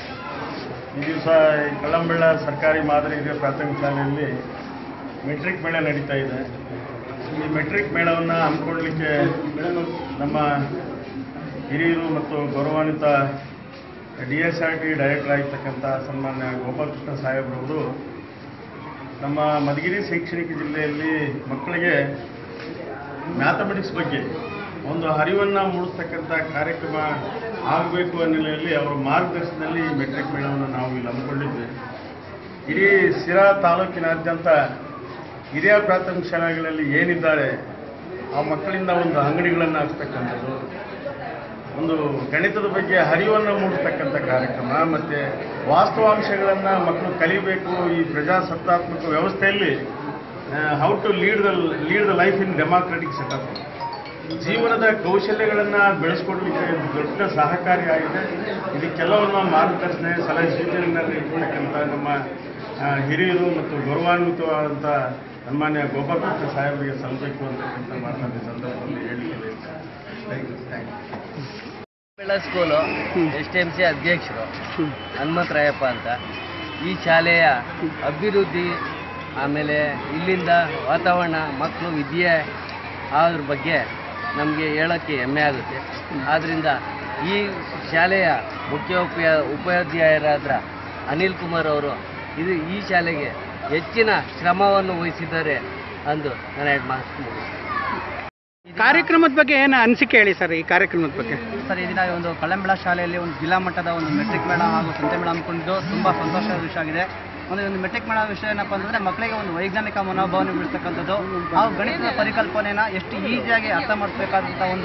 ಈ ದಿವಸ ಕಳ್ಳಂಬೆಳ್ಳ ಸರ್ಕಾರಿ ಮಾದರಿ ಹಿರಿಯ ಪ್ರಾಥಮಿಕ ಶಾಲೆಯಲ್ಲಿ ಮೆಟ್ರಿಕ್ ಮೇಳ ನಡೀತಾ ಇದೆ ಈ ಮೆಟ್ರಿಕ್ ಮೇಳವನ್ನು ಹಮ್ಮಿಕೊಳ್ಳಲಿಕ್ಕೆ ನಮ್ಮ ಹಿರಿಯರು ಮತ್ತು ಗೌರವಾನ್ವಿತ D S R T director ಆಗಿರ್ತಕ್ಕಂಥ ಸನ್ಮಾನ್ಯ ಗೋಪಾಲಕೃಷ್ಣ ಸಾಹೇಬ್ರವರು ನಮ್ಮ ಮಧುಗಿರಿ ಶೈಕ್ಷಣಿಕ ಜಿಲ್ಲೆಯಲ್ಲಿ ಮಕ್ಕಳಿಗೆ ಮ್ಯಾಥಮೆಟಿಕ್ಸ್ ಬಗ್ಗೆ ಒಂದು ಅರಿವನ್ನು ಮೂಡಿಸ್ತಕ್ಕಂಥ ಕಾರ್ಯಕ್ರಮ ಆಗಬೇಕು ಅನ್ನೋ ನಿಟ್ಟಿನಲ್ಲಿ ಅವರ ಮಾರ್ಗದರ್ಶನದಲ್ಲಿ ಈ ಮೆಟ್ರಿಕ್ ಮೇಳವನ್ನು ನಾವು ಇಲ್ಲಿ ಹಮ್ಮಿಕೊಂಡಿದ್ವಿ ಇಡೀ ಸಿರಾ ತಾಲೂಕಿನಾದ್ಯಂತ ಹಿರಿಯ ಪ್ರಾಥಮಿಕ ಶಾಲೆಗಳಲ್ಲಿ ಏನಿದ್ದಾರೆ ಆ ಮಕ್ಕಳಿಂದ ಒಂದು ಅಂಗಡಿಗಳನ್ನು ಹಾಕ್ತಕ್ಕಂಥದ್ದು ಒಂದು ಗಣಿತದ ಬಗ್ಗೆ ಅರಿವನ್ನು ಮೂಡಿಸ್ತಕ್ಕಂಥ ಕಾರ್ಯಕ್ರಮ ಮತ್ತು ವಾಸ್ತವಾಂಶಗಳನ್ನು ಮಕ್ಕಳು ಕಲಿಬೇಕು ಈ ಪ್ರಜಾಸತ್ತಾತ್ಮಕ ವ್ಯವಸ್ಥೆಯಲ್ಲಿ how to lead the lead the life in democratic setup ಜೀವನದ ಕೌಶಲ್ಯಗಳನ್ನು ಬೆಳೆಸ್ಕೊಡ್ಲಿಕ್ಕೆ ದೊಡ್ಡ ಸಹಕಾರಿಯಾಗಿದೆ ಇದಕ್ಕೆಲ್ಲವನ್ನು ಮಾರ್ಗದರ್ಶನ ಸಲಹೆ ಸೂಚನೆಗಳನ್ನು ಇಟ್ಕೊಳ್ತಕ್ಕಂಥ ನಮ್ಮ ಆ, ಹಿರಿಯರು ಮತ್ತು ಗೌರವಾನ್ವಿತವಾದಂಥ ಸನ್ಮಾನ್ಯ ಗೋಪಾಲಕೃಷ್ಣ ಸಾಹೇಬರಿಗೆ ಸಲ್ಲಬೇಕು ಅಂತಕ್ಕಂಥ ಮಾತನ್ನು ಈ ಸಂದರ್ಭದಲ್ಲಿ ಹೇಳಿದ್ದೇನೆ ಥ್ಯಾಂಕ್ ಯು ಥ್ಯಾಂಕ್ ಯು ಬೆಳ school S T M C ಅಧ್ಯಕ್ಷರು ಹನುಮಂತರಾಯಪ್ಪ ಅಂತ ಈ ಶಾಲೆಯ ಅಭಿವೃದ್ಧಿ ಆಮೇಲೆ ಇಲ್ಲಿಂದ ವಾತಾವರಣ ಮಕ್ಕಳು ವಿದ್ಯೆ ಅದ್ರ ಬಗ್ಗೆ ನಮಗೆ ಹೇಳೋಕ್ಕೆ ಹೆಮ್ಮೆ ಆಗುತ್ತೆ ಆದ್ದರಿಂದ ಈ ಶಾಲೆಯ ಮುಖ್ಯ ಉಪಯ ಉಪಾಧ್ಯಾಯರಾದ ಅನಿಲ್ ಕುಮಾರ್ ಅವರು ಇದು ಈ ಶಾಲೆಗೆ ಹೆಚ್ಚಿನ ಶ್ರಮವನ್ನು ವಹಿಸಿದ್ದಾರೆ ಅಂದು ನಾನು ಎರಡು ಮಾತು ಮುಗಿಸ್ತೇನೆ. ಕಾರ್ಯಕ್ರಮದ ಬಗ್ಗೆ ಏನು ಅನಿಸಿಕೆ ಹೇಳಿ ಸರ್ ಈ ಕಾರ್ಯಕ್ರಮದ ಬಗ್ಗೆ ಸರ್ ಈ ದಿನ ಒಂದು ಕಳ್ಳಂಬೆಳ ಶಾಲೆಯಲ್ಲಿ ಒಂದು ಜಿಲ್ಲಾ ಮಟ್ಟದ ಒಂದು ಮೆಟ್ರಿಕ್ ಮೇಳ ಹಾಗೂ ಸಂತೆ ಮೇಳ ಹಮ್ಮಿಕೊಂಡಿದ್ದು ತುಂಬ ಸಂತೋಷದ ವಿಷಯ ಆಗಿದೆ ಒಂದು ಒಂದು ಮೆಟ್ರಿಕ್ ಮೇಳ ವಿಷಯ ಏನಪ್ಪ ಅಂತಂದರೆ ಮಕ್ಕಳಿಗೆ ಒಂದು ವೈಜ್ಞಾನಿಕ ಮನೋಭಾವನೆ ಬೀಳ್ತಕ್ಕಂಥದ್ದು ಹಾಗೂ ಗಣಿತದ ಪರಿಕಲ್ಪನೆನ ಎಷ್ಟು ಈಸಿಯಾಗಿ ಅರ್ಥ ಮಾಡಿಸ್ಬೇಕಾದಂಥ ಒಂದು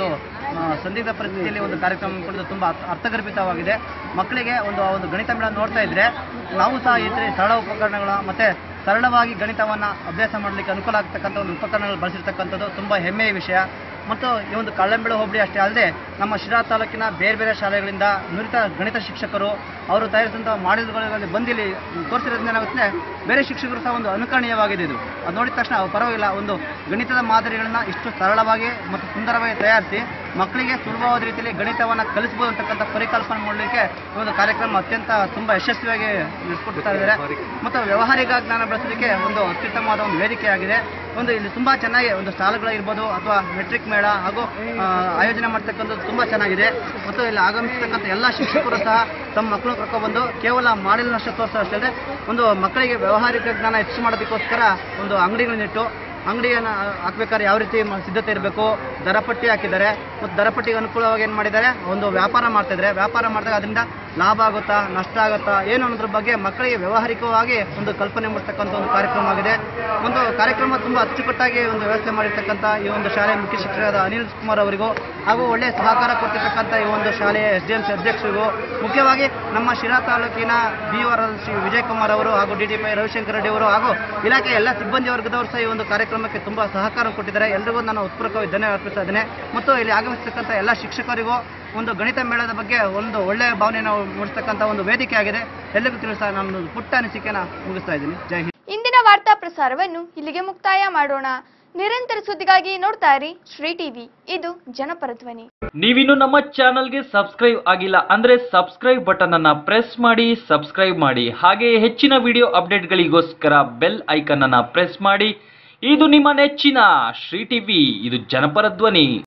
ಆ, ಸಂದಿಗ್ಧ ಪರಿಸ್ಥಿತಿಯಲ್ಲಿ ಒಂದು ಕಾರ್ಯಕ್ರಮ ಹಮ್ಮಿಕೊಂಡಿದ್ದು ತುಂಬ ಅರ್ಥ- ಅರ್ಥಗರ್ಭಿತವಾಗಿದೆ ಮಕ್ಕಳಿಗೆ ಒಂದು ಆ ಒಂದು ಗಣಿತ ಮೇಳ ನೋಡ್ತಾ ಇದ್ರೆ ನಾವು ಸಹ ಈ ರೀತಿ ಸರಳ ಉಪಕರಣಗಳ ಮತ್ತೆ ಸರಳವಾಗಿ ಗಣಿತವನ್ನು ಅಭ್ಯಾಸ ಮಾಡಲಿಕ್ಕೆ ಅನುಕೂಲ ಆಗ್ತಕ್ಕಂಥ ಒಂದು ಉಪಕರಣಗಳು ಬಳಸಿರ್ತಕ್ಕಂಥದ್ದು ತುಂಬ ಹೆಮ್ಮೆಯ ವಿಷಯ ಮತ್ತು ಈ ಒಂದು ಕಳ್ಳಂಬೆಳು ಹೋಬಳಿ ಅಷ್ಟೇ ಅಲ್ಲದೆ ನಮ್ಮ ಶಿರಾ ತಾಲೂಕಿನ ಬೇರೆ ಬೇರೆ ಶಾಲೆಗಳಿಂದ ನುರಿತ ಗಣಿತ ಶಿಕ್ಷಕರು ಅವರು ತಯಾರಿಸಿದಂಥ ಮಾಡೆಲ್ಗಳಲ್ಲಿ ಬಂದು ಇಲ್ಲಿ ತೋರಿಸಿರೋದ್ರಿಂದ ಏನಾಗುತ್ತೆ ಬೇರೆ ಶಿಕ್ಷಕರು ಸಹ ಒಂದು ಅನುಕರಣೀಯವಾಗಿದೆ ಇದು ಅದು ನೋಡಿದ ತಕ್ಷಣ ಅವು ಪರವಾಗಿಲ್ಲ ಒಂದು ಗಣಿತದ ಮಾದರಿಗಳನ್ನ ಇಷ್ಟು ಸರಳವಾಗಿ ಮತ್ತು ಸುಂದರವಾಗಿ ತಯಾರಿಸಿ ಮಕ್ಕಳಿಗೆ ಸುಲಭವಾದ ರೀತಿಯಲ್ಲಿ ಗಣಿತವನ್ನು ಕಲಿಸಬಹುದು ಅಂತಕ್ಕಂಥ ಪರಿಕಲ್ಪನೆ ಮಾಡಲಿಕ್ಕೆ ಈ ಒಂದು ಕಾರ್ಯಕ್ರಮ ಅತ್ಯಂತ ತುಂಬ ಯಶಸ್ವಿಯಾಗಿ ನಡೆಸ್ಕೊಡ್ತಾ ಇದ್ದಾರೆ ಮತ್ತು ವ್ಯವಹಾರಿಕ ಜ್ಞಾನ ಬೆಳೆಸೋದಕ್ಕೆ ಒಂದು ಅತ್ಯುತ್ತಮವಾದ ಒಂದು ವೇದಿಕೆಯಾಗಿದೆ ಒಂದು ಇಲ್ಲಿ ತುಂಬ ಚೆನ್ನಾಗಿ ಒಂದು ಸ್ಟಾಲ್ಗಳಿರ್ಬೋದು ಅಥವಾ ಮೆಟ್ರಿಕ್ ಮೇಳ ಹಾಗೂ ಆ, ಆಯೋಜನೆ ಮಾಡ್ತಕ್ಕಂಥದ್ದು ತುಂಬ ಚೆನ್ನಾಗಿದೆ ಮತ್ತು ಇಲ್ಲಿ ಆಗಮಿಸ್ತಕ್ಕಂಥ ಎಲ್ಲ ಶಿಕ್ಷಕರು ಸಹ ತಮ್ಮ ಮಕ್ಕಳು ಕರ್ಕೊಬಂದು ಕೇವಲ ಮಾಡಿಲ್ನಷ್ಟು ತೋರಿಸೋ ಅಷ್ಟೇ ಒಂದು ಮಕ್ಕಳಿಗೆ ವ್ಯವಹಾರಿಕ ಜ್ಞಾನ ಹೆಚ್ಚು ಮಾಡೋದಕ್ಕೋಸ್ಕರ ಒಂದು ಅಂಗಡಿಗಳನ್ನಿಟ್ಟು ಅಂಗಡಿಯನ್ನು ಹಾಕ್ಬೇಕಾದ್ರೆ ಯಾವ ರೀತಿ ಮ- ಸಿದ್ಧತೆ ಇರಬೇಕು ದರಪಟ್ಟಿ ಹಾಕಿದ್ದಾರೆ ಮತ್ತು ದರಪಟ್ಟಿಗೆ ಅನುಕೂಲವಾಗಿ ಏನು ಮಾಡಿದ್ದಾರೆ ಒಂದು ವ್ಯಾಪಾರ ಮಾಡ್ತಿದ್ದಾರೆ ವ್ಯಾಪಾರ ಮಾಡಿದಾಗ ಅದರಿಂದ ಲಾಭ ಆಗುತ್ತಾ ನಷ್ಟ ಆಗುತ್ತಾ ಏನು ಅನ್ನೋದ್ರ ಬಗ್ಗೆ ಮಕ್ಕಳಿಗೆ ವ್ಯವಹಾರಿಕವಾಗಿ ಒಂದು ಕಲ್ಪನೆ ಮಾಡ್ತಕ್ಕಂಥ ಒಂದು ಕಾರ್ಯಕ್ರಮ ಆಗಿದೆ ಒಂದು ಕಾರ್ಯಕ್ರಮ ತುಂಬ ಅಚ್ಚುಕಟ್ಟಾಗಿ ಒಂದು ವ್ಯವಸ್ಥೆ ಮಾಡಿರ್ತಕ್ಕಂಥ ಈ ಒಂದು ಶಾಲೆಯ ಮುಖ್ಯ ಶಿಕ್ಷಕರಾದ ಅನಿಲ್ ಕುಮಾರ್ ಅವರಿಗೂ ಹಾಗೂ ಒಳ್ಳೆಯ ಸಹಕಾರ ಕೊಟ್ಟಿರ್ತಕ್ಕಂಥ ಈ ಒಂದು ಶಾಲೆಯ ಎಸ್ ಡಿ ಎಂ ಸಿ ಅಧ್ಯಕ್ಷರಿಗೂ ಮುಖ್ಯವಾಗಿ ನಮ್ಮ ಶಿರಾ ತಾಲೂಕಿನ ಬಿ ಆರ್ ಶ್ರೀ ವಿಜಯ್ ಕುಮಾರ್ ಅವರು ಹಾಗೂ D D P Ravishankar Reddy ಅವರು ಹಾಗೂ ಇಲಾಖೆಯ ಎಲ್ಲ ಸಿಬ್ಬಂದಿ ವರ್ಗದವರು ಸಹ ಈ ಒಂದು ಕಾರ್ಯಕ್ರಮಕ್ಕೆ ತುಂಬ ಸಹಕಾರ ಕೊಟ್ಟಿದ್ದಾರೆ ಎಲ್ರಿಗೂ ನಾನು ಉತ್ಪೂರ್ವಕವಾಗಿ ಧನ್ಯವಾದ ಅರ್ಪಿಸ್ತಾ ಇದ್ದೇನೆ ಮತ್ತು ಇಲ್ಲಿ ಆಗಮಿಸ್ತಕ್ಕಂಥ ಎಲ್ಲ ಶಿಕ್ಷಕರಿಗೂ ಒಂದು ಗಣಿತ ಮೇಳದ ಬಗ್ಗೆ ಒಂದು ಒಳ್ಳೆಯ ಭಾವನೆಯನ್ನು ಮೂಡಿಸ್ತಕ್ಕಂಥ ಒಂದು ವೇದಿಕೆ ಆಗಿದೆ ಎಲ್ಲರಿಗೂ ತಿಳಿಸ್ತಾ ನಾನು ಒಂದು ಪುಟ್ಟ ಅನಿಸಿಕೆನ ಮುಗಿಸ್ತಾ ಇದ್ದೀನಿ ಜೈ ಹಿಂದ್ ಇಂದಿನ ವಾರ್ತಾ ಪ್ರಸಾರವನ್ನು ಇಲ್ಲಿಗೆ ಮುಕ್ತಾಯ ಮಾಡೋಣ ನಿರಂತರ ಸುದ್ದಿಗಾಗಿ ನೋಡ್ತಾ ಇರಿ ಶ್ರೀ ಟಿವಿ ಇದು ಜನಪರ ಧ್ವನಿ ನೀವಿನ್ನು ನಮ್ಮ ಚಾನಲ್ಗೆ ಸಬ್ಸ್ಕ್ರೈಬ್ ಆಗಿಲ್ಲ ಅಂದ್ರೆ ಸಬ್ಸ್ಕ್ರೈಬ್ ಬಟನ್ ಅನ್ನ ಪ್ರೆಸ್ ಮಾಡಿ ಸಬ್ಸ್ಕ್ರೈಬ್ ಮಾಡಿ ಹಾಗೆ ಹೆಚ್ಚಿನ ವಿಡಿಯೋ ಅಪ್ಡೇಟ್ಗಳಿಗೋಸ್ಕರ ಬೆಲ್ ಐಕನ್ ಅನ್ನ ಪ್ರೆಸ್ ಮಾಡಿ ಇದು ನಿಮ್ಮ ನೆಚ್ಚಿನ ಶ್ರೀ ಟಿವಿ ಇದು ಜನಪರ ಧ್ವನಿ